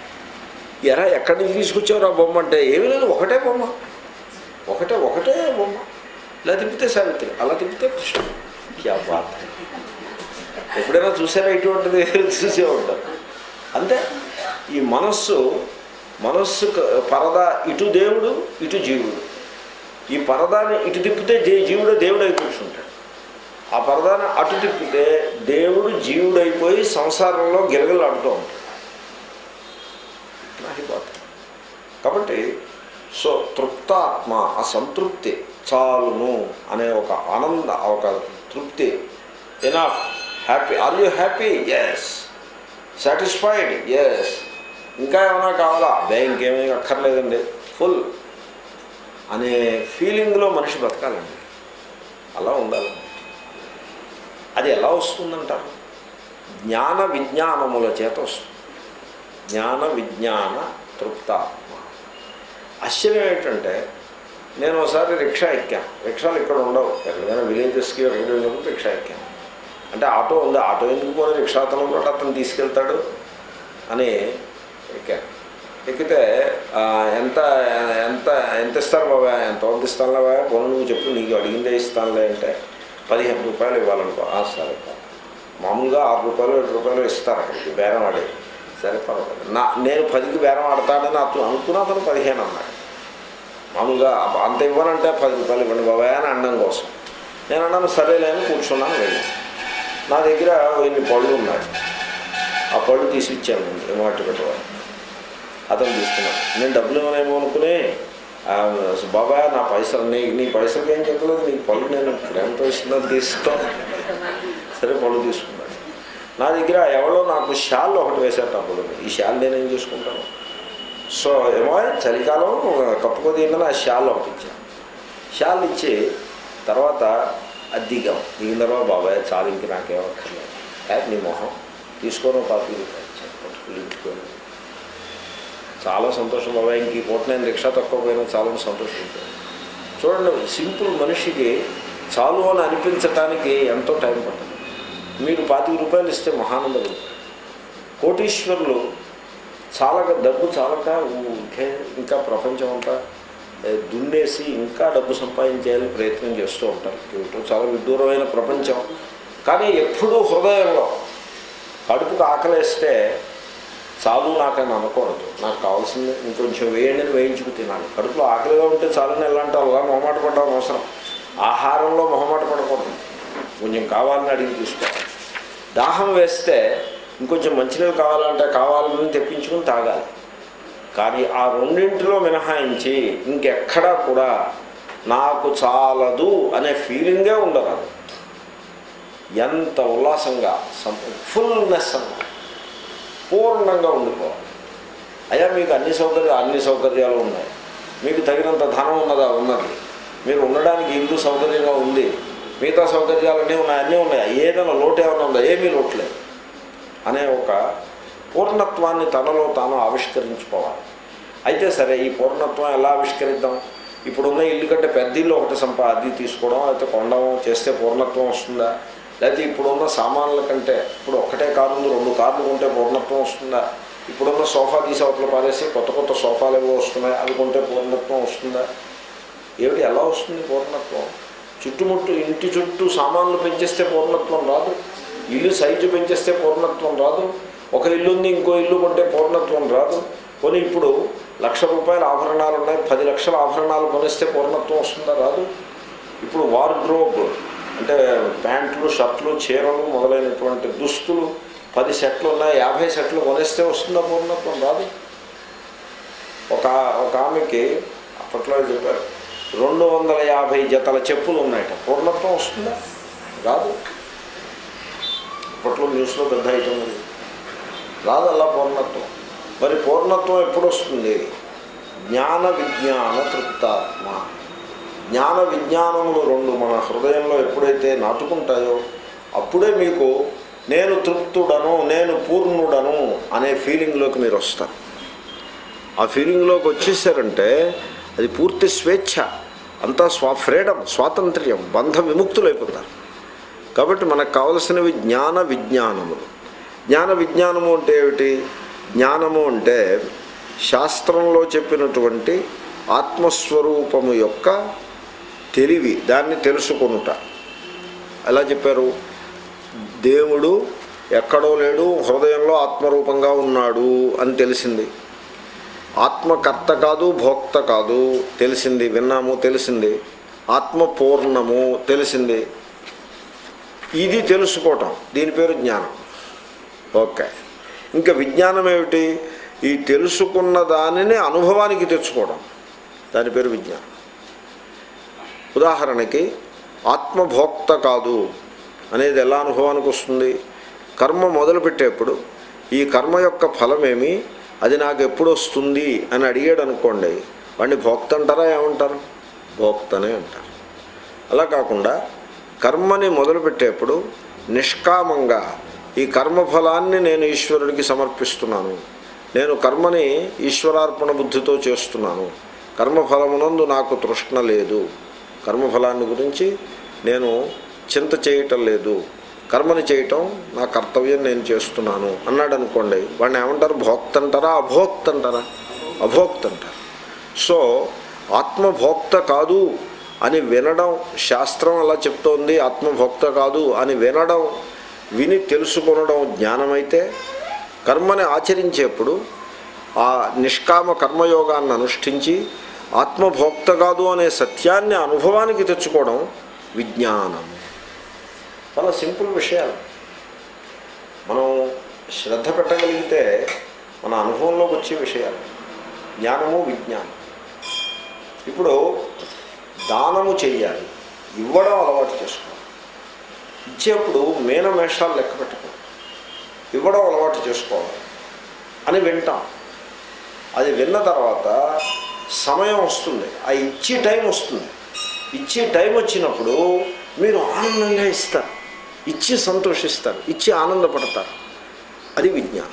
Speaker 1: ఎరా ఎక్కడి నుంచి తీసుకొచ్చావు ఆ బొమ్మ అంటే ఏమీ లేదు ఒకటే బొమ్మ ఒకటే ఒకటే బొమ్మ ఇలా తిప్పితే సావిత్రి అలా తిప్పితే కృష్ణుడు క్యా బాత్ హై. ఎప్పుడైనా చూసారా ఇటువంటిది చూసే ఉంటారు అంతే ఈ మనస్సు మనస్సు క- పరద ఇటు దేవుడు ఇటు జీవుడు ఈ పరదాన్ని ఇటు తిప్పితే జీ- జీవుడు దేవుడై కూర్చుంటాడు ఆ పరదాన్ని అటు తిప్పితే దేవుడు జీవుడైపోయి సంసారంలో గిరగిలాడుతూ ఉంటాడు నాహి బాత్ కాబట్టి సో తృప్తాత్మ ఆ సంతృప్తి చాలును అనే ఒక ఆనంద ఒక తృప్తి enough happy are you happy yes satisfied yes ఇంకా ఏమైనా కావాలా అదే ఇంకేమీ అక్కర్లేదండి ఫుల్ అనే ఫీలింగ్లో మనిషి బతకాలండి అలా ఉండాలి అది ఎలా వస్తుందంటారు జ్ఞాన విజ్ఞానముల చేత వస్తుంది జ్ఞాన విజ్ఞాన తృప్తాత్మ ఆశ్చర్యం ఏంటంటే నేను ఒకసారి రిక్షా ఎక్కాను రిక్షాలు ఇక్కడ ఉండవు ఎక్కడికైనా విలేజెస్కి ఎక్కడికి వెళ్ళినప్పుడు రిక్షా ఎక్కాను అంటే ఆటో ఉంది ఆటో ఎందుకు పోనీ రిక్షా అతను కూడా అతను తీసుకెళ్తాడు అని ఎక్కాను ఎక్కితే ఆ, ఎంత ఎంత ఎంత ఇస్తారు బాబా ఎంత వద్ద ఇస్తానులే బాబా పోనీ నువ్వు చెప్పు నీకు అడిగిందే ఇస్తానులే అంటే పదిహేను రూపాయలు ఇవ్వాలనుకో ఆ, సరే పా. మామూలుగా ఆరు రూపాయలు ఏడు రూపాయలు ఇస్తారు అక్కడికి బేరం ఆడి సరే పర్వాలేదు నా నేను పదికి బేరం ఆడతాడని అతను అనుకున్న అతను పదిహేను అన్నాడు మామూలుగా అబ్బ అంత ఇవ్వనంటే పది రూపాయలు ఇవ్వండి బాబాయ్ అని అనడం కోసం నేను అన్నాను సరేలే అని కూర్చున్నాను వెళ్ళి నా దగ్గర ఇన్ని పళ్ళు ఉన్నాయి ఆ పళ్ళు తీసి ఇచ్చాను ఏమాట పెట్టవాలి అతను తీసుకున్నాడు నేను డబ్బులు ఇవ్వనేమో అనుకుని ఆ, బాబాయ్ నా పైసలు నీ నీ పైసలకి ఏం చెప్పలేదు నీ పళ్ళు నేను ప్రేమతో ఇస్తున్నాను తీసుకో సరే పళ్ళు తీసుకున్నాడు నా దగ్గర ఎవరో నాకు షాల్ ఒకటి వేశారు అప్పుడు ఈ షాల్ నేనేం చేసుకుంటాను సో ఏమో చలికాలం కప్పుకో దిగిన ఆ షాల్ ఒకటి ఇచ్చాను షాల్ ఇచ్చి తర్వాత అది దిగాం దిగిన తర్వాత బాబాయ్ చాలు ఇంక నాకేమక్కర్లేదు యాప్ నీ మొహం తీసుకోను పాపి పట్టుకుని ఇంటికొని చాలా సంతోషం బాబాయ్ ఇంక ఈ పూట నేను రిక్షా తక్కువ పోయినా చాలా సంతోషం ఉంటుంది చూడండి సింపుల్ మనిషికి చాలు అని అనిపించటానికి ఎంతో టైం పడుతుంది మీరు పాతిక రూపాయలు ఇస్తే మహానందం కోటీశ్వరులు చాలక డబ్బు చాలక ఊరికే ఇంకా ప్రపంచం అంతా ఏ, దున్నేసి ఇంకా డబ్బు సంపాదించేయాలని ప్రయత్నం చేస్తూ ఉంటారు ఏమిటో చాలా విదూరమైన ప్రపంచం కానీ ఎప్పుడూ హృదయంలో కడుపుకు ఆకలేస్తే చాలు నాకని అనకూడదు నాకు కావాల్సింది ఇంకొంచెం వేయండి అని వేయించుకు తినాలి కడుపులో ఆకలిగా ఉంటే చాలని ఎలా అంటారు అలా మొహమాట పడడం అవసరం ఆహారంలో మొహమాట పడకూడదు కొంచెం కావాలని అడిగి తీసుకోవాలి దాహం వేస్తే ఇంకొంచెం మంచినీళ్ళు కావాలంటే కావాలని తెప్పించుకుని తాగాలి కానీ ఆ రెండింటిలో మినహాయించి ఇంకెక్కడా కూడా నాకు చాలదు అనే ఫీలింగే ఉండదు అది. ఎంత ఉల్లాసంగా ఫుల్నెస్ అన్నమాట పూర్ణంగా ఉండిపోవాలి అయ్యా మీకు అన్ని సౌకర్యాలు అన్ని సౌకర్యాలు ఉన్నాయి మీకు తగినంత ధనం ఉన్నదా ఉన్నది మీరు ఉండడానికి ఇల్లు సౌకర్యంగా ఉంది మిగతా సౌకర్యాలన్నీ ఉన్నాయి అన్నీ ఉన్నాయి ఏదైనా లోటు ఏమైనా ఉందా ఏమీ లోట్లేదు అనే ఒక పూర్ణత్వాన్ని తనలో తాను ఆవిష్కరించుకోవాలి అయితే సరే ఈ పూర్ణత్వం ఎలా ఆవిష్కరిద్దాం ఇప్పుడున్న ఇల్లు కంటే పెద్ద ఇల్లు ఒకటి సంపా అది తీసుకోవడం అయితే కొనడం చేస్తే పూర్ణత్వం వస్తుందా లేకపోతే ఇప్పుడున్న సామాన్ల కంటే ఇప్పుడు ఒకటే కారు ఉంది రెండు కార్లు కొంటే పూర్ణత్వం వస్తుందా ఇప్పుడున్న సోఫా తీసి అవతల పారేసి కొత్త కొత్త సోఫాలు ఏవో వస్తున్నాయి అవి కొంటే పూర్ణత్వం వస్తుందా ఏమిటి ఎలా వస్తుంది పూర్ణత్వం చుట్టుముట్టు ఇంటి చుట్టూ సామాన్లు పెంచేస్తే పూర్ణత్వం రాదు ఇల్లు సైజు పెంచేస్తే పూర్ణత్వం రాదు ఒక ఇల్లు ఉంది ఇంకో ఇల్లు కొంటే పూర్ణత్వం రాదు కొని ఇప్పుడు లక్ష రూపాయల ఆభరణాలు ఉన్నాయి పది లక్షల ఆభరణాలు కొనిస్తే పూర్ణత్వం వస్తుందా రాదు ఇప్పుడు వార్డ్రోబ్ అంటే ప్యాంట్లు షర్ట్లు చీరలు మొదలైనటువంటి దుస్తులు పది సెట్లు ఉన్నాయి యాభై సెట్లు కొనేస్తే వస్తుందా పూర్ణత్వం రాదు ఒక ఒక ఆమెకి అప్పట్లో చెప్పారు రెండు వందల యాభై జతల చెప్పులు ఉన్నాయట పూర్ణత్వం వస్తుందా రాదు అప్పట్లో న్యూస్లో పెద్ద ఐటమ్ ఉంది రాదు అలా పూర్ణత్వం మరి పూర్ణత్వం ఎప్పుడు వస్తుంది జ్ఞాన విజ్ఞాన తృప్తాత్మ జ్ఞాన విజ్ఞానములు రెండు మన హృదయంలో ఎప్పుడైతే నాటుకుంటాయో అప్పుడే మీకు నేను తృప్తుడను నేను పూర్ణుడను అనే ఫీలింగ్లోకి మీరు వస్తారు ఆ ఫీలింగ్లోకి వచ్చేసారంటే అది పూర్తి స్వేచ్ఛ అంతా స్వా ఫ్రీడమ్ స్వాతంత్ర్యం బంధ విముక్తులైపోతారు కాబట్టి మనకు కావలసినవి జ్ఞాన విజ్ఞానములు జ్ఞాన విజ్ఞానము అంటే ఏమిటి జ్ఞానము అంటే శాస్త్రంలో చెప్పినటువంటి ఆత్మస్వరూపము యొక్క తెలివి దాన్ని తెలుసుకొనుట ఎలా చెప్పారు దేవుడు ఎక్కడో లేడు హృదయంలో ఆత్మరూపంగా ఉన్నాడు అని తెలిసింది ఆత్మకర్త కాదు భోక్త కాదు తెలిసింది విన్నాము తెలిసింది ఆత్మ పూర్ణము తెలిసింది ఇది తెలుసుకోవటం దీని పేరు జ్ఞానం ఓకే ఇంకా విజ్ఞానం ఏమిటి ఈ తెలుసుకున్న దానిని అనుభవానికి తెచ్చుకోవడం దాని పేరు విజ్ఞానం ఉదాహరణకి ఆత్మభోక్త కాదు అనేది ఎలా అనుభవానికి వస్తుంది కర్మ మొదలుపెట్టేప్పుడు ఈ కర్మ యొక్క ఫలమేమి అది నాకు ఎప్పుడు వస్తుంది అని అడిగాడు అనుకోండి వాడిని భోక్త అంటారా ఏమంటారు భోక్తనే అంటారు అలా కాకుండా కర్మని మొదలుపెట్టేప్పుడు నిష్కామంగా ఈ కర్మఫలాన్ని నేను ఈశ్వరుడికి సమర్పిస్తున్నాను నేను కర్మని ఈశ్వరార్పణ బుద్ధితో చేస్తున్నాను కర్మఫలమునందు నాకు తృష్ణ లేదు కర్మఫలాన్ని గురించి నేను చింత చేయటం లేదు కర్మని చేయటం నా కర్తవ్యం నేను చేస్తున్నాను అన్నాడు అనుకోండి వాడిని ఏమంటారు భోక్త అంటారా అభోక్త అంటారా అభోక్త అంటారు సో ఆత్మభోక్త కాదు అని వినడం శాస్త్రం అలా చెప్తోంది ఆత్మభోక్త కాదు అని వినడం విని తెలుసుకొనడం జ్ఞానమైతే కర్మని ఆచరించేప్పుడు ఆ నిష్కామ కర్మయోగాన్ని అనుష్ఠించి ఆత్మభోక్త కాదు అనే సత్యాన్ని అనుభవానికి తెచ్చుకోవడం విజ్ఞానం చాలా సింపుల్ విషయాలు మనం శ్రద్ధ పెట్టగలిగితే మన అనుభవంలోకి వచ్చే విషయాలు జ్ఞానము విజ్ఞానం ఇప్పుడు దానము చేయాలి ఇవ్వడం అలవాటు చేసుకోవాలి ఇచ్చేప్పుడు మేనమేషాలు లెక్క పెట్టుకోవాలి ఇవ్వడం అలవాటు చేసుకోవాలి అని వింటాం అది విన్న తర్వాత సమయం వస్తుంది ఆ ఇచ్చే టైం వస్తుంది ఇచ్చే టైం వచ్చినప్పుడు మీరు ఆనందంగా ఇస్తారు ఇచ్చి సంతోషిస్తారు ఇచ్చి ఆనందపడతారు అది విజ్ఞానం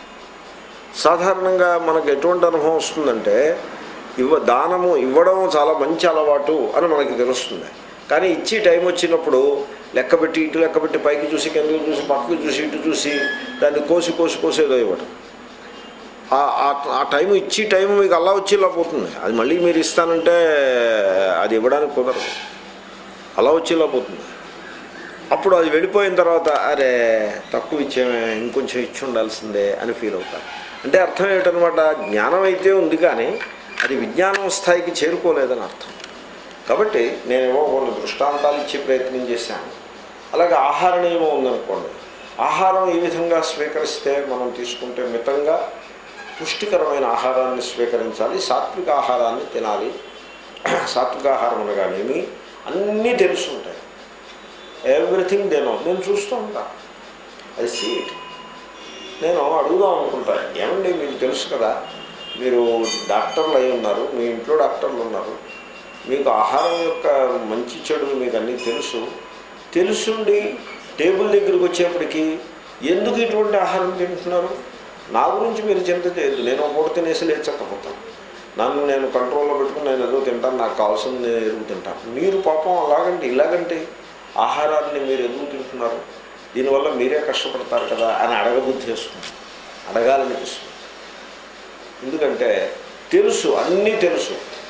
Speaker 1: సాధారణంగా మనకు ఎటువంటి అనుభవం వస్తుందంటే ఇవ్వ దానము ఇవ్వడం చాలా మంచి అలవాటు అని మనకి తెలుస్తుంది కానీ ఇచ్చి టైం వచ్చినప్పుడు లెక్కబెట్టి ఇటు లెక్కబెట్టి పైకి చూసి కిందకి చూసి పక్కకి చూసి ఇటు చూసి దాన్ని కోసి కోసి కోసేదో ఇవ్వడం ఆ- ఆ- ఆ టైం ఇచ్చి టైం మీకు అలా వచ్చి ఇలా పోతుంది అది మళ్ళీ మీరు ఇస్తానంటే అది ఇవ్వడానికి కుదరదు అలా వచ్చి ఇలా పోతుంది అప్పుడు అది వెళ్ళిపోయిన తర్వాత అరే తక్కువ ఇచ్చేమే ఇంకొంచెం ఇచ్చి ఉండాల్సిందే అని ఫీల్ అవుతారు అంటే అర్థం ఏమిటనమాట జ్ఞానం అయితే ఉంది కానీ అది విజ్ఞానం స్థాయికి చేరుకోలేదని అర్థం కాబట్టి నేనేమో కొన్ని దృష్టాంతాలు ఇచ్చే ప్రయత్నం చేశాను అలాగే ఆహార నియమం ఉందనుకోండి ఆహారం ఈ విధంగా స్వీకరిస్తే మనం తీసుకుంటే మితంగా పుష్టికరమైన ఆహారాన్ని స్వీకరించాలి సాత్విక ఆహారాన్ని తినాలి సాత్విక ఆహారం అనగానేమి అన్నీ తెలుసుంటాయి ఎవ్రీథింగ్ దేనో నేను చూస్తూ ఉంటా అది సీట్ నేను అడుగుదాం అనుకుంటాను ఏమండి మీకు తెలుసు కదా మీరు డాక్టర్లు అయి ఉన్నారు మీ ఇంట్లో డాక్టర్లు ఉన్నారు మీకు ఆహారం యొక్క మంచి చెడులు మీకు అన్నీ తెలుసు తెలుసుండి టేబుల్ దగ్గరికి వచ్చేప్పటికి ఎందుకు ఇటువంటి ఆహారం తింటున్నారు నా గురించి మీరు చింత చేయొద్దు నేను ఒక పూట తినేసి లేచకపోతాను నన్ను నేను కంట్రోల్లో పెట్టుకుని నేను ఏదో తింటాను నాకు కావాల్సింది నేను ఎదుగు తింటాను మీరు పాపం అలాగంటే ఇలాగంటే ఆహారాన్ని మీరు ఎందుకు తింటున్నారు దీనివల్ల మీరే కష్టపడతారు కదా అని అడగబుద్ధి వేస్తుంది అడగాలనిపిస్తుంది ఎందుకంటే తెలుసు అన్నీ తెలుసు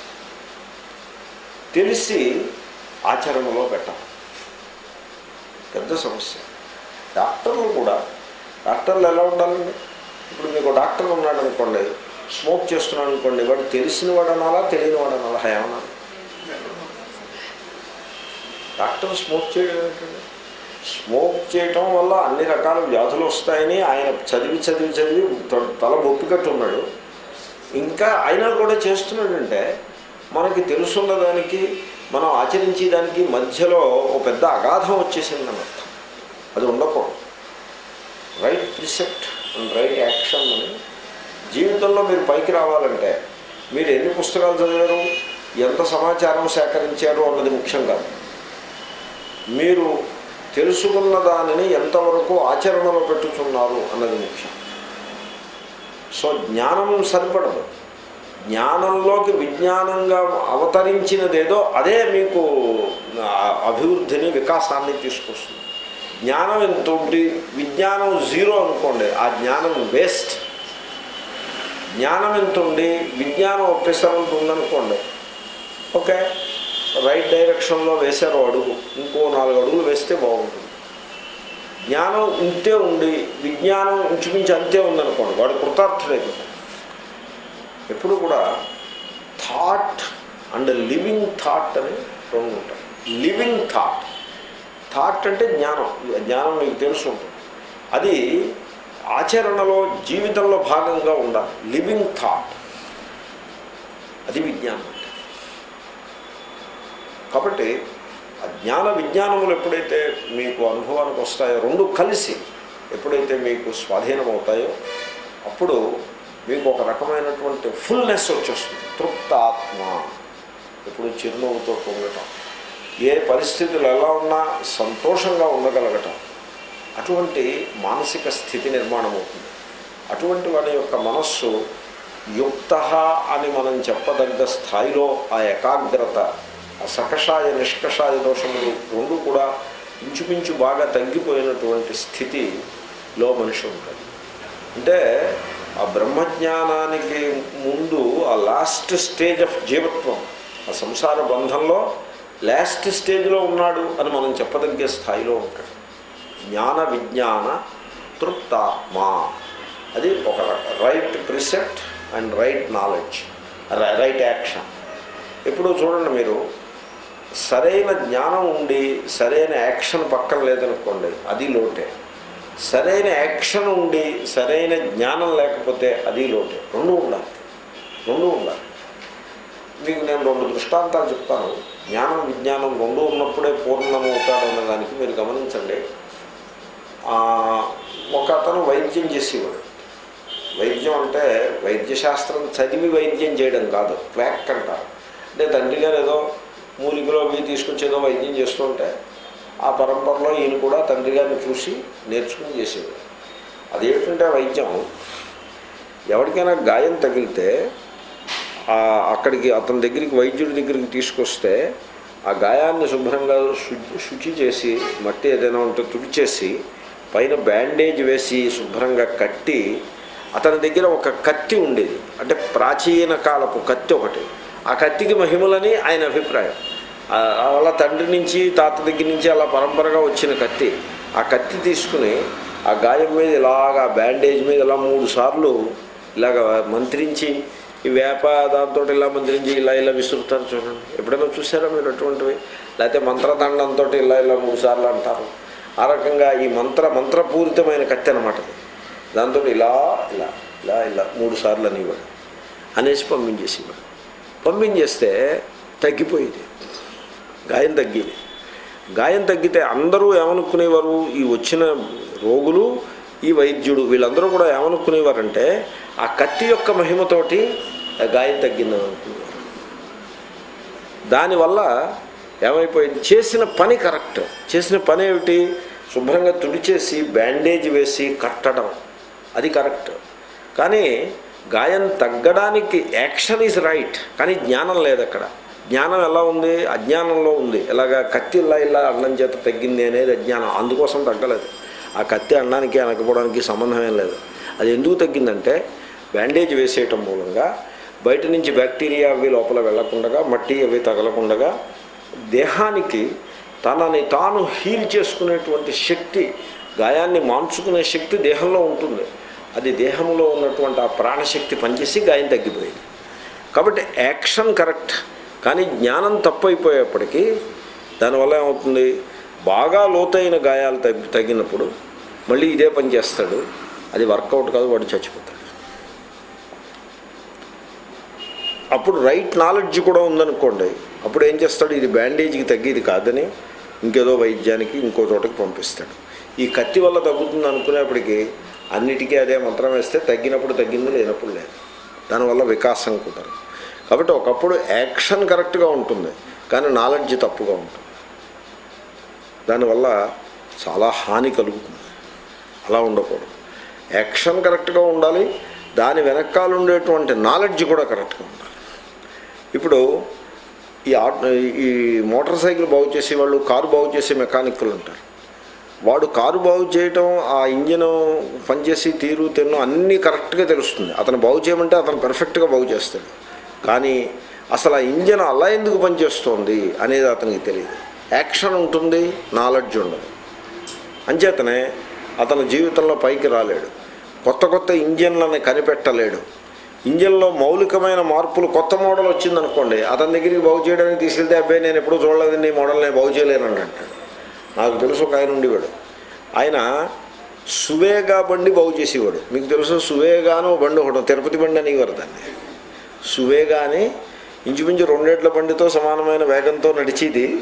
Speaker 1: తెలిసి ఆచరణలో పెట్టాలి పెద్ద సమస్య డాక్టర్లు కూడా డాక్టర్లు ఎలా ఉండాలండి ఇప్పుడు మీకు డాక్టర్ ఉన్నాడు అనుకోండి స్మోక్ చేస్తున్నాడు అనుకోండి వాడు తెలిసిన వాడు అనాలా తెలియని వాడు అనాలా ఏమన్నా డాక్టర్ స్మోక్ చేయడం ఏంటండి స్మోక్ చేయటం వల్ల అన్ని రకాల వ్యాధులు వస్తాయని ఆయన చదివి చదివి చదివి త- తల బొప్పికట్టు ఉన్నాడు ఇంకా అయినా కూడా చేస్తున్నాడంటే మనకి తెలుసున్న దానికి మనం ఆచరించే దానికి మధ్యలో ఓ పెద్ద అగాధం వచ్చేసింది అని అర్థం అది ఉండకూడదు right precept and right action అని జీవితంలో మీరు పైకి రావాలంటే మీరు ఎన్ని పుస్తకాలు చదివారు ఎంత సమాచారం సేకరించారు అన్నది ముఖ్యం కాదు మీరు తెలుసుకున్న దానిని ఎంతవరకు ఆచరణలో పెట్టుతున్నారు అన్నది ముఖ్యం సో జ్ఞానం సరిపడదు జ్ఞానంలోకి విజ్ఞానంగా అవతరించినదేదో అదే మీకు ఆ, అభివృద్ధిని వికాసాన్ని తీసుకొస్తుంది జ్ఞానం ఎంత ఉండి విజ్ఞానం జీరో అనుకోండి ఆ జ్ఞానం వేస్ట్ జ్ఞానం ఎంత ఉండి విజ్ఞానం ఒప్పేసారంత ఉందనుకోండి ఓకే రైట్ డైరెక్షన్లో వేశారు అడుగు ఇంకో నాలుగు అడుగులు వేస్తే బాగుంటుంది జ్ఞానం ఇంతే ఉండి విజ్ఞానం ఇంచుమించు అంతే ఉందనుకోండి వాడు కృతార్థుడైపోతాడు ఎప్పుడు కూడా థాట్ అండ్ లివింగ్ థాట్ అని రెండు ఉంటాయి లివింగ్ థాట్ థాట్ అంటే జ్ఞానం జ్ఞానం మీకు తెలుసు ఉంటుంది అది ఆచరణలో జీవితంలో భాగంగా ఉండాలి లివింగ్ థాట్ అది విజ్ఞానం అంటే కాబట్టి ఆ జ్ఞాన విజ్ఞానములు ఎప్పుడైతే మీకు అనుభవానికి వస్తాయో రెండు కలిసి ఎప్పుడైతే మీకు స్వాధీనం అవుతాయో అప్పుడు మీకు ఒక రకమైనటువంటి ఫుల్నెస్ వచ్చేస్తుంది తృప్తాత్మ ఎప్పుడు చిరునవ్వుతో ఉండటం ఏ పరిస్థితులు ఎలా ఉన్నా సంతోషంగా ఉండగలగటం అటువంటి మానసిక స్థితి నిర్మాణం అవుతుంది అటువంటి వాడి యొక్క మనస్సు యుక్త అని మనం చెప్పదగ్గ స్థాయిలో ఆ ఏకాగ్రత ఆ సకషాయ నిష్కషాయ దోషములు రెండు కూడా ఇంచుమించు బాగా తగ్గిపోయినటువంటి స్థితిలో మనిషి ఉంటుంది అంటే ఆ బ్రహ్మజ్ఞానానికి ముందు ఆ లాస్ట్ స్టేజ్ ఆఫ్ జీవత్వం ఆ సంసార బంధంలో లాస్ట్ స్టేజ్లో ఉన్నాడు అని మనం చెప్పదగ్గే స్థాయిలో ఉంటాడు జ్ఞాన విజ్ఞాన తృప్తాత్మ అది ఒక right precept and right knowledge right action ఇప్పుడు చూడండి మీరు సరైన జ్ఞానం ఉండి సరైన యాక్షన్ పక్కన లేదనుకోండి అది లోటే సరైన యాక్షన్ ఉండి సరైన జ్ఞానం లేకపోతే అది లోటే రెండు ఉండాలి రెండు ఉండాలి మీకు నేను రెండు దృష్టాంతాలు చెప్తాను జ్ఞానం విజ్ఞానం రెండు ఉన్నప్పుడే పూర్ణమవుతాడు అన్న దానికి మీరు గమనించండి ఆ, ఒక అతను వైద్యం చేసేవాడు వైద్యం అంటే వైద్యశాస్త్రం చదివి వైద్యం చేయడం కాదు క్వాక్ అంటారు అంటే తండ్రి గారు ఏదో మూలికలో అవి తీసుకొచ్చి ఏదో వైద్యం చేస్తుంటే ఆ పరంపరలో ఈయన కూడా తండ్రి గారిని చూసి నేర్చుకుని చేసేవాడు అదేంటంటే వైద్యం ఎవరికైనా గాయం తగిలితే ఆ అక్కడికి అతని దగ్గరికి వైద్యుడి దగ్గరికి తీసుకొస్తే ఆ గాయాన్ని శుభ్రంగా శుచి శుచి చేసి మట్టి ఏదైనా ఉంటే తుడిచేసి పైన బ్యాండేజ్ వేసి శుభ్రంగా కట్టి అతని దగ్గర ఒక కత్తి ఉండేది అంటే ప్రాచీన కాలపు కత్తి ఒకటి ఆ కత్తికి మహిమలని ఆయన అభిప్రాయం ఆ, వాళ్ళ తండ్రి నుంచి తాత దగ్గర నుంచి అలా పరంపరగా వచ్చిన కత్తి ఆ కత్తి తీసుకుని ఆ గాయం మీద ఇలాగా బ్యాండేజ్ మీద ఇలా మూడు సార్లు ఇలాగ మంత్రించి ఈ వేప దాంతో ఇలా మంత్రించి ఇలా ఇలా విసురుతారు చూడండి ఎప్పుడైనా చూసారా మీరు అటువంటివి లేకపోతే మంత్రదండంతో ఇలా ఇలా మూడు సార్లు అంటారు ఆ రకంగా ఈ మంత్ర మంత్రపూరితమైన కత్తి అనమాట అది. దాంతో ఇలా ఇలా ఇలా ఇలా మూడు సార్లు అనేవాడు అనేసి పంపించేసేవాడు పంపించేస్తే తగ్గిపోయేది గాయం తగ్గేది గాయం తగ్గితే అందరూ ఏమనుకునేవారు ఈ వచ్చిన రోగులు ఈ వైద్యుడు వీళ్ళందరూ కూడా ఏమనుకునేవారంటే ఆ కత్తి యొక్క మహిమతోటి ఆ గాయం తగ్గిందని అనుకునేవారు దానివల్ల ఏమైపోయింది చేసిన పని కరెక్ట్ చేసిన పని ఏమిటి శుభ్రంగా తుడిచేసి బ్యాండేజ్ వేసి కట్టడం అది కరెక్ట్ కానీ గాయం తగ్గడానికి యాక్షన్ ఈజ్ రైట్ కానీ జ్ఞానం లేదు అక్కడ జ్ఞానం ఎలా ఉంది అజ్ఞానంలో ఉంది ఎలాగా కత్తి ఇలా ఇలా అన్నం చేత తగ్గింది అనేది అజ్ఞానం అందుకోసం తగ్గలేదు ఆ కత్తి అన్నానికి అనకపోవడానికి సంబంధం ఏం లేదు అది ఎందుకు తగ్గిందంటే బ్యాండేజ్ వేసేయటం మూలంగా బయట నుంచి బ్యాక్టీరియా అవి లోపల వెళ్లకుండా మట్టి అవి తగలకుండా దేహానికి తనని తాను హీల్ చేసుకునేటువంటి శక్తి గాయాన్ని మాన్చుకునే శక్తి దేహంలో ఉంటుంది అది దేహంలో ఉన్నటువంటి ఆ ప్రాణశక్తి పనిచేసి గాయం తగ్గిపోయింది కాబట్టి యాక్షన్ కరెక్ట్ కానీ జ్ఞానం తప్పైపోయేప్పటికీ దానివల్ల ఏమవుతుంది బాగా లోతైన గాయాలు తగ్గి తగ్గినప్పుడు మళ్ళీ ఇదే పని చేస్తాడు అది వర్కౌట్ కాదు వాడు చచ్చిపోతాడు అప్పుడు రైట్ నాలెడ్జ్ కూడా ఉందనుకోండి అప్పుడు ఏం చేస్తాడు ఇది బ్యాండేజ్కి తగ్గేది కాదని ఇంకేదో వైద్యానికి ఇంకో చోటకి పంపిస్తాడు ఈ కత్తి వల్ల తగ్గుతుంది అనుకునేప్పటికీ అన్నిటికీ అదే మంత్రం వేస్తే తగ్గినప్పుడు తగ్గింది లేనప్పుడు లేదు దానివల్ల వికాసం కుదరదు కాబట్టి ఒకప్పుడు యాక్షన్ కరెక్ట్గా ఉంటుంది కానీ నాలెడ్జ్ తప్పుగా ఉంటుంది దానివల్ల చాలా హాని కలుగుతుంది అలా ఉండకూడదు యాక్షన్ కరెక్ట్గా ఉండాలి దాని వెనకాల ఉండేటువంటి నాలెడ్జ్ కూడా కరెక్ట్గా ఉండాలి ఇప్పుడు ఈ ఆటో ఈ మోటార్ సైకిల్ బాగు చేసే వాళ్ళు కారు బాగు చేసే మెకానిక్లు ఉంటారు వాడు కారు బాగు చేయటం ఆ ఇంజిన్ పనిచేసి తీరు తిన్ను అన్నీ కరెక్ట్గా తెలుస్తుంది అతను బాగు చేయమంటే అతను పర్ఫెక్ట్గా బాగు చేస్తాడు కానీ అసలు ఆ ఇంజిన్ అలా ఎందుకు పనిచేస్తోంది అనేది అతనికి తెలియదు యాక్షన్ ఉంటుంది నాలెడ్జ్ ఉండదు అంచేతనే అతను జీవితంలో పైకి రాలేడు కొత్త కొత్త ఇంజిన్లను కనిపెట్టలేడు ఇంజిన్లో మౌలికమైన మార్పులు కొత్త మోడల్ వచ్చిందనుకోండి అతని దగ్గరికి బాగు చేయడానికి తీసుకెళ్తే అబ్బాయి నేను ఎప్పుడూ చూడలేదండి ఈ మోడల్ నేను బాగు చేయలేనని అంటాడు నాకు తెలుసు ఒక ఆయన ఉండేవాడు ఆయన సువేగా బండి బాగు చేసేవాడు మీకు తెలుసు సువేగా అని ఒక బండి ఒకటి తిరుపతి బండి అనేవారు దాన్ని సువేగా అని ఇంచుమించు రెండేళ్ల బండితో సమానమైన వేగంతో నడిచేది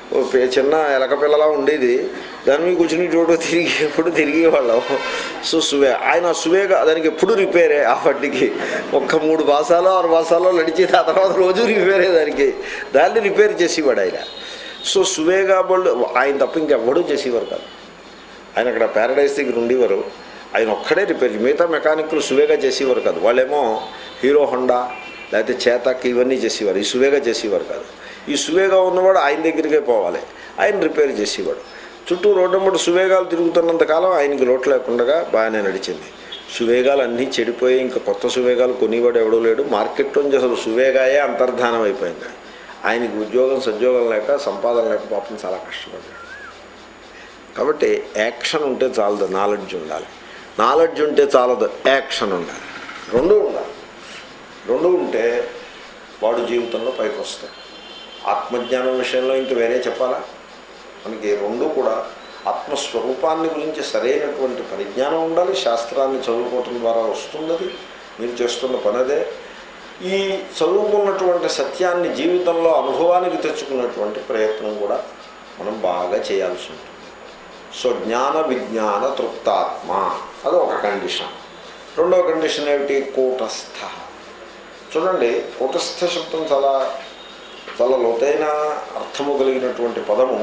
Speaker 1: ఓ పే- చిన్న ఎలక పిల్లలా ఉండేది దాని మీద కూర్చుని చోటు తిరిగి ఎప్పుడు తిరిగి వాళ్ళం సో సువే ఆయన సువేగా దానికి ఎప్పుడు రిపేరే ఆ పట్టికి ఒక్క మూడు మాసాలు ఆరు మాసాలు నడిచి ఆ తర్వాత రోజు రిపేరే దానికి దాన్ని రిపేర్ చేసేవాడు ఆయన సో సువేగా బళ్ళు ఆయన తప్ప ఇంకెవ్వడూ చేసేవారు కాదు ఆయన అక్కడ ప్యారడైజ్ దగ్గర ఉండేవారు ఆయన ఒక్కడే రిపేర్ చే- మిగతా మెకానిక్లు సువేగా చేసేవారు కాదు వాళ్ళేమో హీరో హోండా లేకపోతే చేతక్ ఇవన్నీ చేసేవారు ఈ సువేగా చేసేవారు కాదు ఈ సువేగా ఉన్నవాడు ఆయన దగ్గరికే పోవాలి ఆయన రిపేర్ చేసేవాడు చుట్టూ రోడ్డు సువేగాలు తిరుగుతున్నంత కాలం ఆయనకి లోటు లేకుండా బాగానే నడిచింది సువేగాలు అన్నీ చెడిపోయి ఇంకా కొత్త సువేగాలు కొనివాడు ఎవడూ లేడు మార్కెట్లో నుంచి అసలు సువేగాయే అంతర్ధానం అయిపోయింది ఆయనకి ఉద్యోగం సద్యోగం లేక సంపాదన లేక పాపం చాలా కష్టపడ్డాడు కాబట్టి యాక్షన్ ఉంటే చాలదు నాలెడ్జ్ ఉండాలి నాలెడ్జ్ ఉంటే చాలదు యాక్షన్ ఉండాలి రెండూ ఉండాలి రెండు ఉంటే వాడు జీవితంలో పైకి వస్తాడు ఆత్మజ్ఞానం విషయంలో ఇంక వేరే చెప్పాలా మనకి రెండు కూడా ఆత్మస్వరూపాన్ని గురించి సరైనటువంటి పరిజ్ఞానం ఉండాలి శాస్త్రాన్ని చదువుకోవటం ద్వారా వస్తున్నది మీరు చేస్తున్న పనదే ఈ చదువుకున్నటువంటి సత్యాన్ని జీవితంలో అనుభవానికి తెచ్చుకున్నటువంటి ప్రయత్నం కూడా మనం బాగా చేయాల్సి ఉంటుంది సో జ్ఞాన విజ్ఞాన తృప్తాత్మ అది ఒక కండిషన్ రెండవ కండిషన్ ఏమిటి కూటస్థ చూడండి కూటస్థ శబ్దం చాలా చాలా లోతైన అర్థము కలిగినటువంటి పదము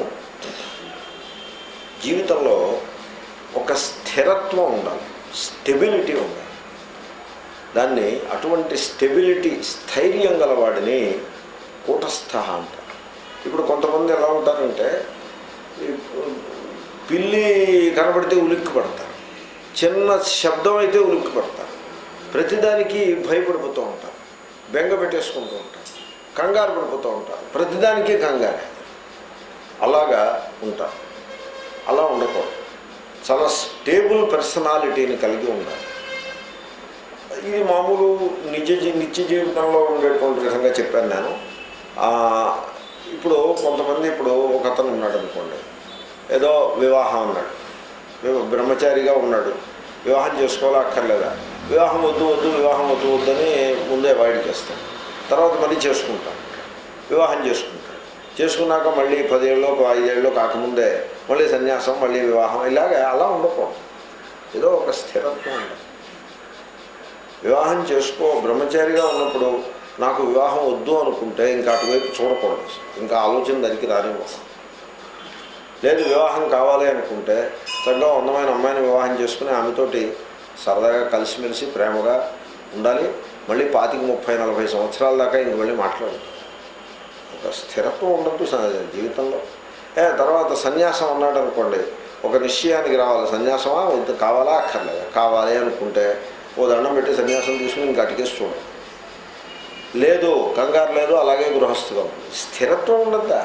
Speaker 1: జీవితంలో ఒక స్థిరత్వం ఉండాలి స్టెబిలిటీ ఉండాలి దాన్ని అటువంటి స్టెబిలిటీ స్థైర్యం గలవాడిని కూటస్థ అంటారు ఇప్పుడు కొంతమంది ఎలా ఉంటారంటే ఈ పిల్లి కనబడితే ఉలిక్కి పడతారు చిన్న శబ్దం అయితే ఉలిక్కి పడతారు ప్రతిదానికి భయపడిపోతూ ఉంటారు బెంగ పెట్టేసుకుంటూ ఉంటారు కంగారు పడిపోతూ ఉంటారు ప్రతిదానికి కంగారే అలాగా ఉంటారు అలా ఉండకూడదు చాలా స్టేబుల్ పర్సనాలిటీని కలిగి ఉండాలి ఇది మామూలు నిజ జీ- నిత్య జీవితంలో ఉండేటువంటి విధంగా చెప్పాను నేను ఆ, ఇప్పుడు కొంతమంది ఇప్పుడు ఒక అతను ఉన్నాడు అనుకోండి ఏదో వివాహం అన్నాడు వివ- బ్రహ్మచారిగా ఉన్నాడు వివాహం చేసుకోవాలా అక్కర్లేదా వివాహం వద్దు వద్దు వివాహం వద్దు వద్దని ముందే అవాయిడ్ చేస్తాడు తర్వాత మళ్ళీ చేసుకుంటాడు వివాహం చేసుకుంటాడు చేసుకున్నాక మళ్ళీ పదేళ్ళు ఐదేళ్ళు కాకముందే మళ్ళీ సన్యాసం మళ్ళీ వివాహం ఇలాగే అలా ఉండకూడదు ఏదో ఒక స్థిరత్వం ఉండాలి వివాహం చేసుకో బ్రహ్మచారిగా ఉన్నప్పుడు నాకు వివాహం వద్దు అనుకుంటే ఇంకా అటువైపు చూడకూడదు ఇంకా ఆలోచన దానికి రానివ్వదు లేదు వివాహం కావాలి అనుకుంటే చక్కగా అందమైన అమ్మాయిని వివాహం చేసుకుని ఆమెతోటి సరదాగా కలిసిమెలిసి ప్రేమగా ఉండాలి మళ్ళీ పాతిక ముప్పై నలభై సంవత్సరాల దాకా ఇంక మళ్ళీ మాట్లాడదు ఒక స్థిరత్వం ఉండద్దు స- జీవితంలో ఏ తర్వాత సన్యాసం అన్నాడు అనుకోండి ఒక నిశ్చయానికి రావాలి సన్యాసమా వద్దు కావాలా అక్కర్లేదా కావాలి అనుకుంటే ఓ దండం పెట్టి సన్యాసం తీసుకుని ఇంకా అటుకేసి చూడండి లేదు కంగారు లేదు అలాగే గృహస్థుగా ఉంది స్థిరత్వం ఉండద్దా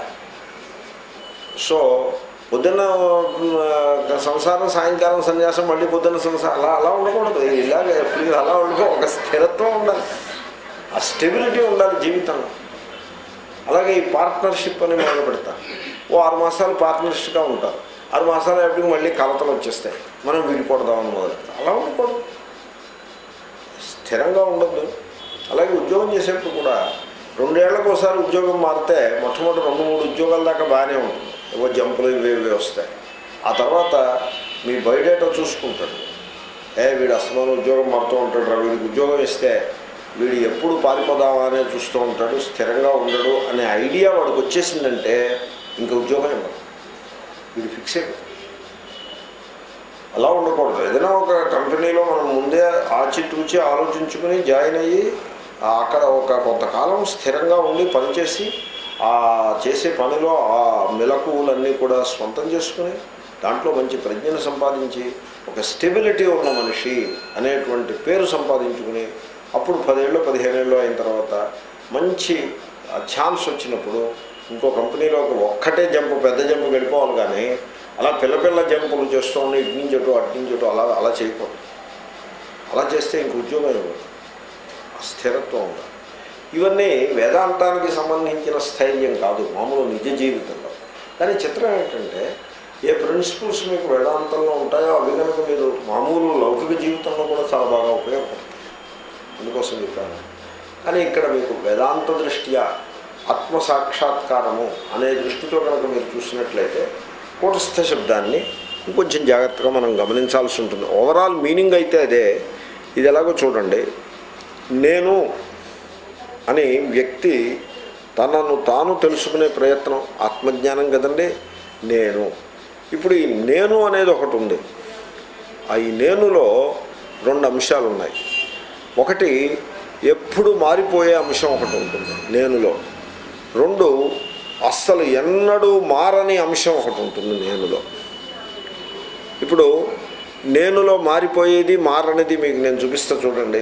Speaker 1: సో పొద్దున్న ఆ, సంసారం సాయంకాలం సన్యాసం మళ్ళీ పొద్దున్న సంసారం అలా అలా ఉండకూడదు ఇలాగే ఫ్రీ అలా ఉండకో ఒక స్థిరత్వం ఉండాలి ఆ స్టెబిలిటీ ఉండాలి జీవితంలో అలాగే ఈ పార్ట్నర్షిప్ అని మొదలు పెడతారు ఓ ఆరు మాసాలు పార్ట్నర్షిప్గా ఉంటారు ఆరు మాసాలు ఎప్పటికి మళ్ళీ కలతలు వచ్చేస్తాయి మనం విడిపోడదామని మొదలు పెడతాం అలా ఉండకూడదు స్థిరంగా ఉండద్దు అలాగే ఉద్యోగం చేసేప్పుడు కూడా రెండేళ్లకు ఒకసారి ఉద్యోగం మారితే మొట్టమొదటి రెండు మూడు ఉద్యోగాల దాకా బాగానే ఉంటుంది ఏవో జంపులు ఇవి ఇవి వస్తాయి ఆ తర్వాత మీ బయోడేటా చూసుకుంటాడు ఏ వీడు అసలు ఉద్యోగం మారుతూ ఉంటాడు రా వీడికి ఉద్యోగం ఇస్తే వీడు ఎప్పుడు పారిపోదామా అనే చూస్తూ ఉంటాడు స్థిరంగా ఉండడు అనే ఐడియా వాడికి వచ్చేసిందంటే ఇంకా ఉద్యోగం ఇవ్వదు వీడు ఫిక్స్ అయిపోతాడు అలా ఉండకూడదు ఏదైనా ఒక కంపెనీలో మనం ముందే ఆచితూచి ఆలోచించుకుని జాయిన్ అయ్యి ఆ అక్కడ ఒక కొంతకాలం స్థిరంగా ఉండి పనిచేసి ఆ చేసే పనిలో ఆ మెలకువలన్నీ కూడా స్వంతం చేసుకుని దాంట్లో మంచి ప్రజ్ఞను సంపాదించి ఒక స్టెబిలిటీ ఉన్న మనిషి అనేటువంటి పేరు సంపాదించుకుని అప్పుడు పదేళ్ళు పదిహేనేళ్ళు అయిన తర్వాత మంచి ఛాన్స్ వచ్చినప్పుడు ఇంకో కంపెనీలోకి ఒక్కటే జంపు పెద్ద జంపు వెళ్ళిపోవాలి కానీ అలా పిల్ల పిల్ల జంపులు చేస్తూ ఉండి ఇటు నుంచి అటు అటు నుంచి అటు అలా అలా చేయకూడదు అలా చేస్తే ఇంక ఉద్యోగం ఇవ్వదు ఆ స్థిరత్వం ఉండాలి ఇవన్నీ వేదాంతానికి సంబంధించిన స్థైర్యం కాదు మామూలు నిజ జీవితంలో కానీ చిత్రం ఏంటంటే ఏ ప్రిన్సిపల్స్ మీకు వేదాంతంలో ఉంటాయో అవి కనుక మీరు మామూలు లౌకిక జీవితంలో కూడా చాలా బాగా ఉపయోగపడతాయి అందుకోసం చెప్పాను కానీ ఇక్కడ మీకు వేదాంత దృష్ట్యా ఆత్మ సాక్షాత్కారము అనే దృష్టితో కనుక మీరు చూసినట్లయితే కూటస్థ శబ్దాన్ని ఇంకొంచెం జాగ్రత్తగా మనం గమనించాల్సి ఉంటుంది ఓవరాల్ మీనింగ్ అయితే అదే ఇది ఎలాగో చూడండి నేను అని వ్యక్తి తనను తాను తెలుసుకునే ప్రయత్నం ఆత్మజ్ఞానం కదండి నేను ఇప్పుడు ఈ నేను అనేది ఒకటి ఉంది ఆ ఈ నేనులో రెండు అంశాలు ఉన్నాయి ఒకటి ఎప్పుడు మారిపోయే అంశం ఒకటి ఉంటుంది నేనులో రెండు అస్సలు ఎన్నడూ మారని అంశం ఒకటి ఉంటుంది నేనులో ఇప్పుడు నేనులో మారిపోయేది మారనిది మీకు నేను చూపిస్తా చూడండి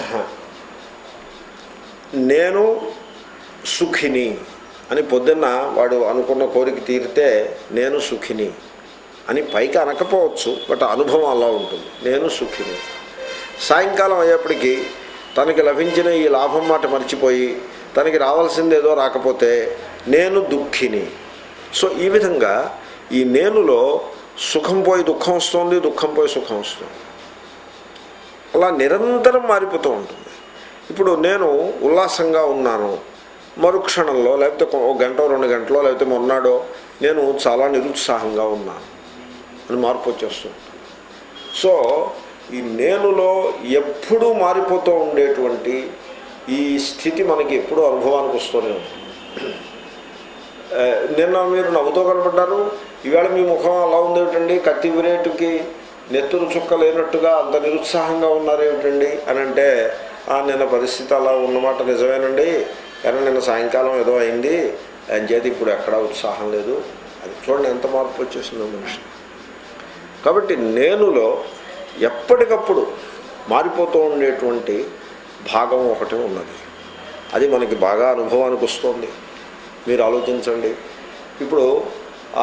Speaker 1: నేను సుఖిని అని పొద్దున్న వాడు అనుకున్న కోరిక తీరితే నేను సుఖిని అని పైకి అనకపోవచ్చు బట్ అనుభవం అలా ఉంటుంది నేను సుఖిని సాయంకాలం అయ్యేప్పటికీ తనకి లభించిన ఈ లాభం మాట మర్చిపోయి తనకి రావాల్సింది ఏదో రాకపోతే నేను దుఃఖిని సో ఈ విధంగా ఈ నేనులో సుఖం పోయి దుఃఖం వస్తుంది దుఃఖం పోయి సుఖం వస్తుంది అలా నిరంతరం మారిపోతూ ఉంటుంది ఇప్పుడు నేను ఉల్లాసంగా ఉన్నాను మరుక్షణంలో లేకపోతే ఒక గంట రెండు గంటలో లేకపోతే మొన్నాడో నేను చాలా నిరుత్సాహంగా ఉన్నాను అని మార్పు వచ్చేస్తుంది సో ఈ నేనులో ఎప్పుడూ మారిపోతూ ఉండేటువంటి ఈ స్థితి మనకి ఎప్పుడూ అనుభవానికి వస్తూనే ఉంటుంది ఆ, నిన్న మీరు నవ్వుతో కనపడ్డారు ఈవేళ మీ ముఖం అలా ఉందేమిటండి కత్తి విరేటుకి నెత్తురు చుక్క లేనట్టుగా అంత నిరుత్సాహంగా ఉన్నారేమిటండి అని అంటే "ఆ, నిన్న పరిస్థితి అలా ఉన్నమాట నిజమేనండి కానీ నిన్న సాయంకాలం ఏదో అయింది అని చేతి ఇప్పుడు ఎక్కడా ఉత్సాహం లేదు అది చూడండి ఎంత మార్పు వచ్చేసిందో మనిషి కాబట్టి నేనులో ఎప్పటికప్పుడు మారిపోతూ ఉండేటువంటి భాగం ఒకటి ఉన్నది అది మనకి బాగా అనుభవానికి వస్తుంది మీరు ఆలోచించండి ఇప్పుడు ఆ,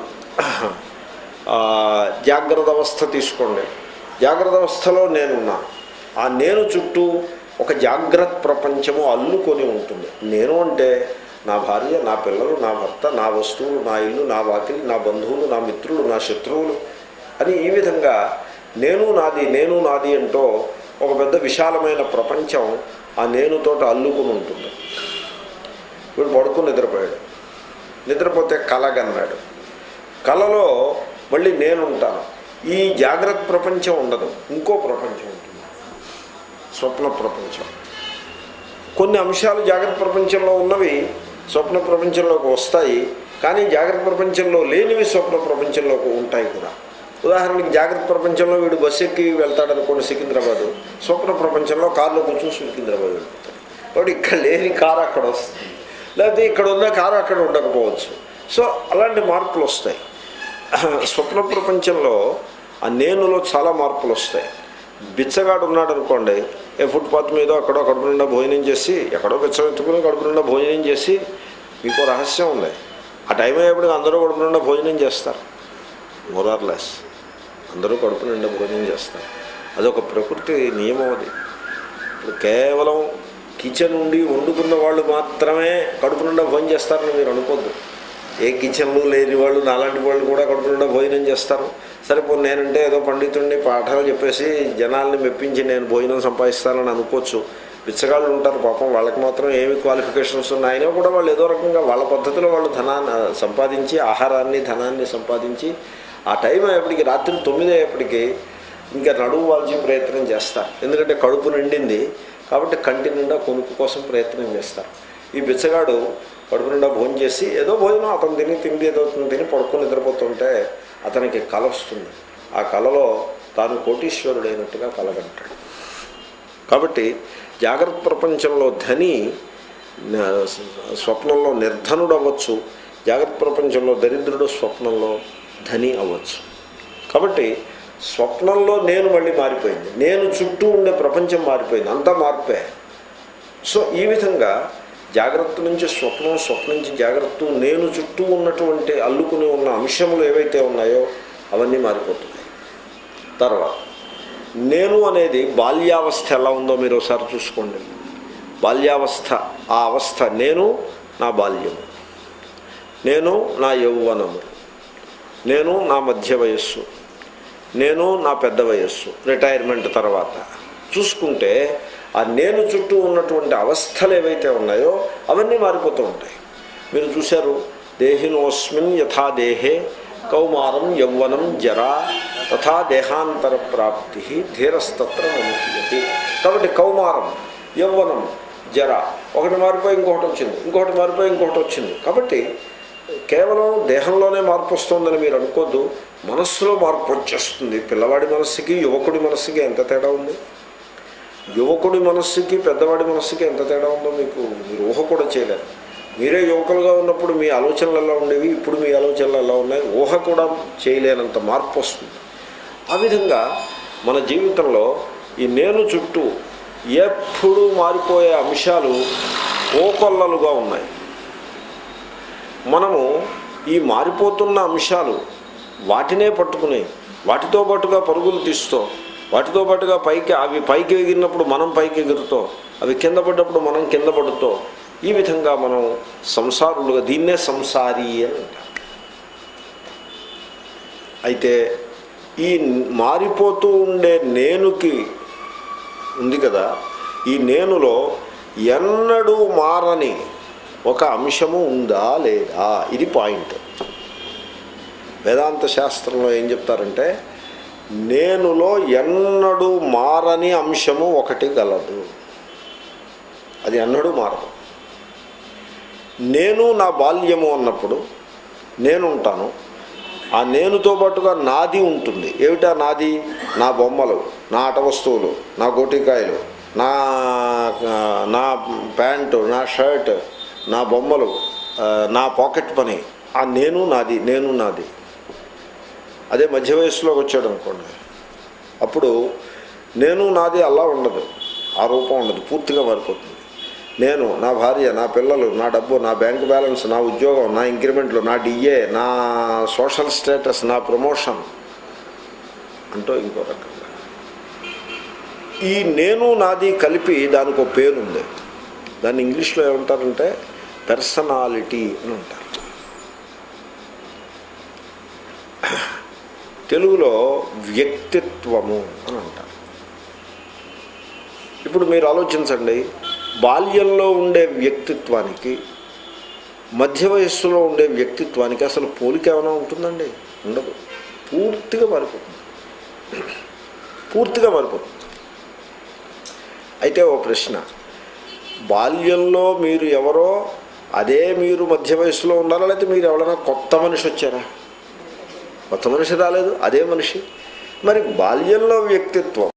Speaker 1: ఆ, జాగ్రత్త అవస్థ తీసుకోండి జాగ్రత్త అవస్థలో నేనున్నాను ఆ నేను చుట్టూ ఒక జాగ్రత్త ప్రపంచము అల్లుకొని ఉంటుంది నేను అంటే నా భార్య నా పిల్లలు నా భర్త నా వస్తువులు నా ఇల్లు నా వాకిలి నా బంధువులు నా మిత్రులు నా శత్రువులు అని ఈ విధంగా నేను నాది నేను నాది అంటూ ఒక పెద్ద విశాలమైన ప్రపంచం ఆ నేనుతోటి అల్లుకుని ఉంటుంది వీడు పడుకుని నిద్రపోయాడు నిద్రపోతే కలగన్నాడు కలలో మళ్ళీ నేను ఉంటాను ఈ జాగ్రత్త ప్రపంచం ఉండదు ఇంకో ప్రపంచం ఉంటుంది స్వప్న ప్రపంచం కొన్ని అంశాలు జాగ్రత్త ప్రపంచంలో ఉన్నవి స్వప్న ప్రపంచంలోకి వస్తాయి కానీ జాగ్రత్త ప్రపంచంలో లేనివి స్వప్న ప్రపంచంలోకి ఉంటాయి కూడా ఉదాహరణకి జాగ్రత్త ప్రపంచంలో వీడు బస్సు ఎక్కి వెళ్తాడు అనుకోండి సికింద్రాబాదు స్వప్న ప్రపంచంలో కారులో కూర్చొని సికింద్రాబాద్ వెళ్తాడు కాబట్టి ఇక్కడ లేని కారు అక్కడ వస్తుంది లేకపోతే ఇక్కడ ఉన్న కారు అక్కడ ఉండకపోవచ్చు సో అలాంటి మార్పులు వస్తాయి స్వప్న ప్రపంచంలో ఆ నేనులో చాలా మార్పులు వస్తాయి బిచ్చగాడు ఉన్నాడు అనుకోండి ఏ ఫుట్పాత్ మీద అక్కడో కడుపు నిండా భోజనం చేసి ఎక్కడో బిచ్చం ఎత్తుకుని కడుపు నిండా భోజనం చేసి మీకు రహస్యం ఉంది ఆ టైం అయ్యేప్పటికి అందరూ కడుపు నిండా భోజనం చేస్తారు మోరార్లెస్ అందరూ కడుపు నిండా భోజనం చేస్తారు అదొక ప్రకృతి నియమం అది ఇప్పుడు కేవలం కిచెన్ ఉండి వండుకున్న వాళ్ళు మాత్రమే కడుపు నిండా భోజనం చేస్తారని మీరు అనుకోద్దు ఏ కిచెన్లు లేని వాళ్ళు నాలాంటి వాళ్ళు కూడా కడుపు నిండా భోజనం చేస్తారు సరే పోనీ నేనంటే ఏదో పండితుడిని పాఠాలు చెప్పేసి జనాల్ని మెప్పించి నేను భోజనం సంపాదిస్తానని అనుకోవచ్చు బిచ్చగాళ్ళు ఉంటారు పాపం వాళ్ళకి మాత్రం ఏమి క్వాలిఫికేషన్స్ ఉన్నాయో కూడా వాళ్ళు ఏదో రకంగా వాళ్ళ పద్ధతిలో వాళ్ళు ధనాన్ని సంపాదించి ఆహారాన్ని ధనాన్ని సంపాదించి ఆ టైం అయ్యేప్పటికి రాత్రి తొమ్మిది అయ్యేప్పటికి ఇంకా నడువు వాల్చి ప్రయత్నం చేస్తారు ఎందుకంటే కడుపు నిండింది కాబట్టి కంటి నిండా కొనుక్కు కోసం ప్రయత్నం చేస్తారు ఈ బిచ్చగాడు కడుపు నిండా భోజనం చేసి ఏదో భోజనం అతను తిని తిండి ఏదో తిని పడుకొని నిద్రపోతుంటే అతనికి కల వస్తుంది ఆ కలలో తాను కోటీశ్వరుడైనట్టుగా కలగంటాడు కాబట్టి జాగ్రత్త ప్రపంచంలో ధని న- స్వప్నంలో నిర్ధనుడు అవ్వచ్చు జాగ్రత్త ప్రపంచంలో దరిద్రుడు స్వప్నంలో ధని అవ్వచ్చు కాబట్టి స్వప్నంలో నేను మళ్ళీ మారిపోయింది నేను చుట్టూ ఉండే ప్రపంచం మారిపోయింది అంతా మార్పే సో ఈ విధంగా జాగ్రత్త నుంచి స్వప్నం స్వప్నం నుంచి జాగ్రత్త నేను చుట్టూ ఉన్నటువంటి అల్లుకుని ఉన్న అంశములు ఏవైతే ఉన్నాయో అవన్నీ మారిపోతున్నాయి తర్వాత నేను అనేది బాల్యావస్థ ఎలా ఉందో మీరు ఒకసారి చూసుకోండి బాల్యావస్థ ఆ అవస్థ నేను నా బాల్యము నేను నా యౌవనము నేను నా మధ్య వయస్సు నేను నా పెద్ద వయస్సు రిటైర్మెంట్ తర్వాత చూసుకుంటే ఆ నేను చుట్టూ ఉన్నటువంటి అవస్థలు ఏవైతే ఉన్నాయో అవన్నీ మారిపోతూ ఉంటాయి మీరు చూశారు దేహినోస్మిన్ యథా దేహే కౌమారం యౌవనం జరా తథా దేహాంతర ప్రాప్తి ధీరస్తత్ర నముహ్యతి కాబట్టి కౌమారం యౌవనం జర ఒకటి మారిపోయి ఇంకొకటి వచ్చింది ఇంకొకటి మారిపోయి ఇంకొకటి వచ్చింది కాబట్టి కేవలం దేహంలోనే మార్పు వస్తుందని మీరు అనుకోద్దు మనస్సులో మార్పు వచ్చేస్తుంది పిల్లవాడి మనస్సుకి యువకుడి మనస్సుకి ఎంత తేడా ఉంది యువకుడి మనస్సుకి పెద్దవాడి మనస్సుకి ఎంత తేడా ఉందో మీకు మీరు ఊహ కూడా చేయలేరు మీరే యువకులుగా ఉన్నప్పుడు మీ ఆలోచనలు ఎలా ఉండేవి ఇప్పుడు మీ ఆలోచనలు ఎలా ఉన్నాయి ఊహ కూడా చేయలేనంత మార్పు వస్తుంది ఆ విధంగా మన జీవితంలో ఈ నేను చుట్టూ ఎప్పుడూ మారిపోయే అంశాలు ఓకొల్లలుగా ఉన్నాయి మనము ఈ మారిపోతున్న అంశాలు వాటినే పట్టుకుని వాటితో పాటుగా పరుగులు తీస్తూ వాటితో పాటుగా పైకి అవి పైకి ఎగిరినప్పుడు మనం పైకి ఎగురుతో అవి కింద పడ్డప్పుడు మనం కింద పడుతూ ఈ విధంగా మనం సంసారులుగా దీన్నే సంసారి అని అంటారు అయితే ఈ మారిపోతూ ఉండే నేనుకి ఉంది కదా ఈ నేనులో ఎన్నడూ మారని ఒక అంశము ఉందా లేదా ఇది పాయింట్ వేదాంత శాస్త్రంలో ఏం చెప్తారంటే నేనులో ఎన్నడూ మారని అంశము ఒకటి గలదు అది ఎన్నడూ మారదు నేను నా బాల్యము అన్నప్పుడు నేను ఉంటాను ఆ నేనుతో పాటుగా నాది ఉంటుంది ఏమిటా నాది నా బొమ్మలు నా ఆట వస్తువులు నా గోటికాయలు నా నా ప్యాంటు నా షర్ట్ నా బొమ్మలు ఆ, నా పాకెట్ పని ఆ నేను నాది నేను నాది అదే మధ్య వయస్సులోకి వచ్చాడు అనుకోండి అప్పుడు నేను నాది అలా ఉండదు ఆ రూపం ఉండదు పూర్తిగా మారిపోతుంది నేను నా భార్య నా పిల్లలు నా డబ్బు నా బ్యాంక్ బ్యాలెన్స్ నా ఉద్యోగం నా ఇంక్రిమెంట్లు నా డిఏ నా సోషల్ స్టేటస్ నా ప్రమోషన్ అంటూ ఇంకో రకంగా ఈ నేను నాది కలిపి దానికి ఒక పేరు ఉంది దాన్ని ఇంగ్లీష్లో ఏమంటారంటే పర్సనాలిటీ అని అంటారు తెలుగులో వ్యక్తిత్వము అని అంటారు ఇప్పుడు మీరు ఆలోచించండి బాల్యంలో ఉండే వ్యక్తిత్వానికి మధ్య వయస్సులో ఉండే వ్యక్తిత్వానికి అసలు పోలిక ఏమైనా ఉంటుందండి ఉండదు పూర్తిగా మారిపోతుంది పూర్తిగా మారిపోతుంది అయితే ఓ ప్రశ్న బాల్యంలో మీరు ఎవరో అదే మీరు మధ్య వయసులో ఉన్నారా లేకపోతే మీరు ఎవరైనా కొత్త మనిషి వచ్చారా కొత్త మనిషి రాలేదు అదే మనిషి మరి బాల్యంలో వ్యక్తిత్వం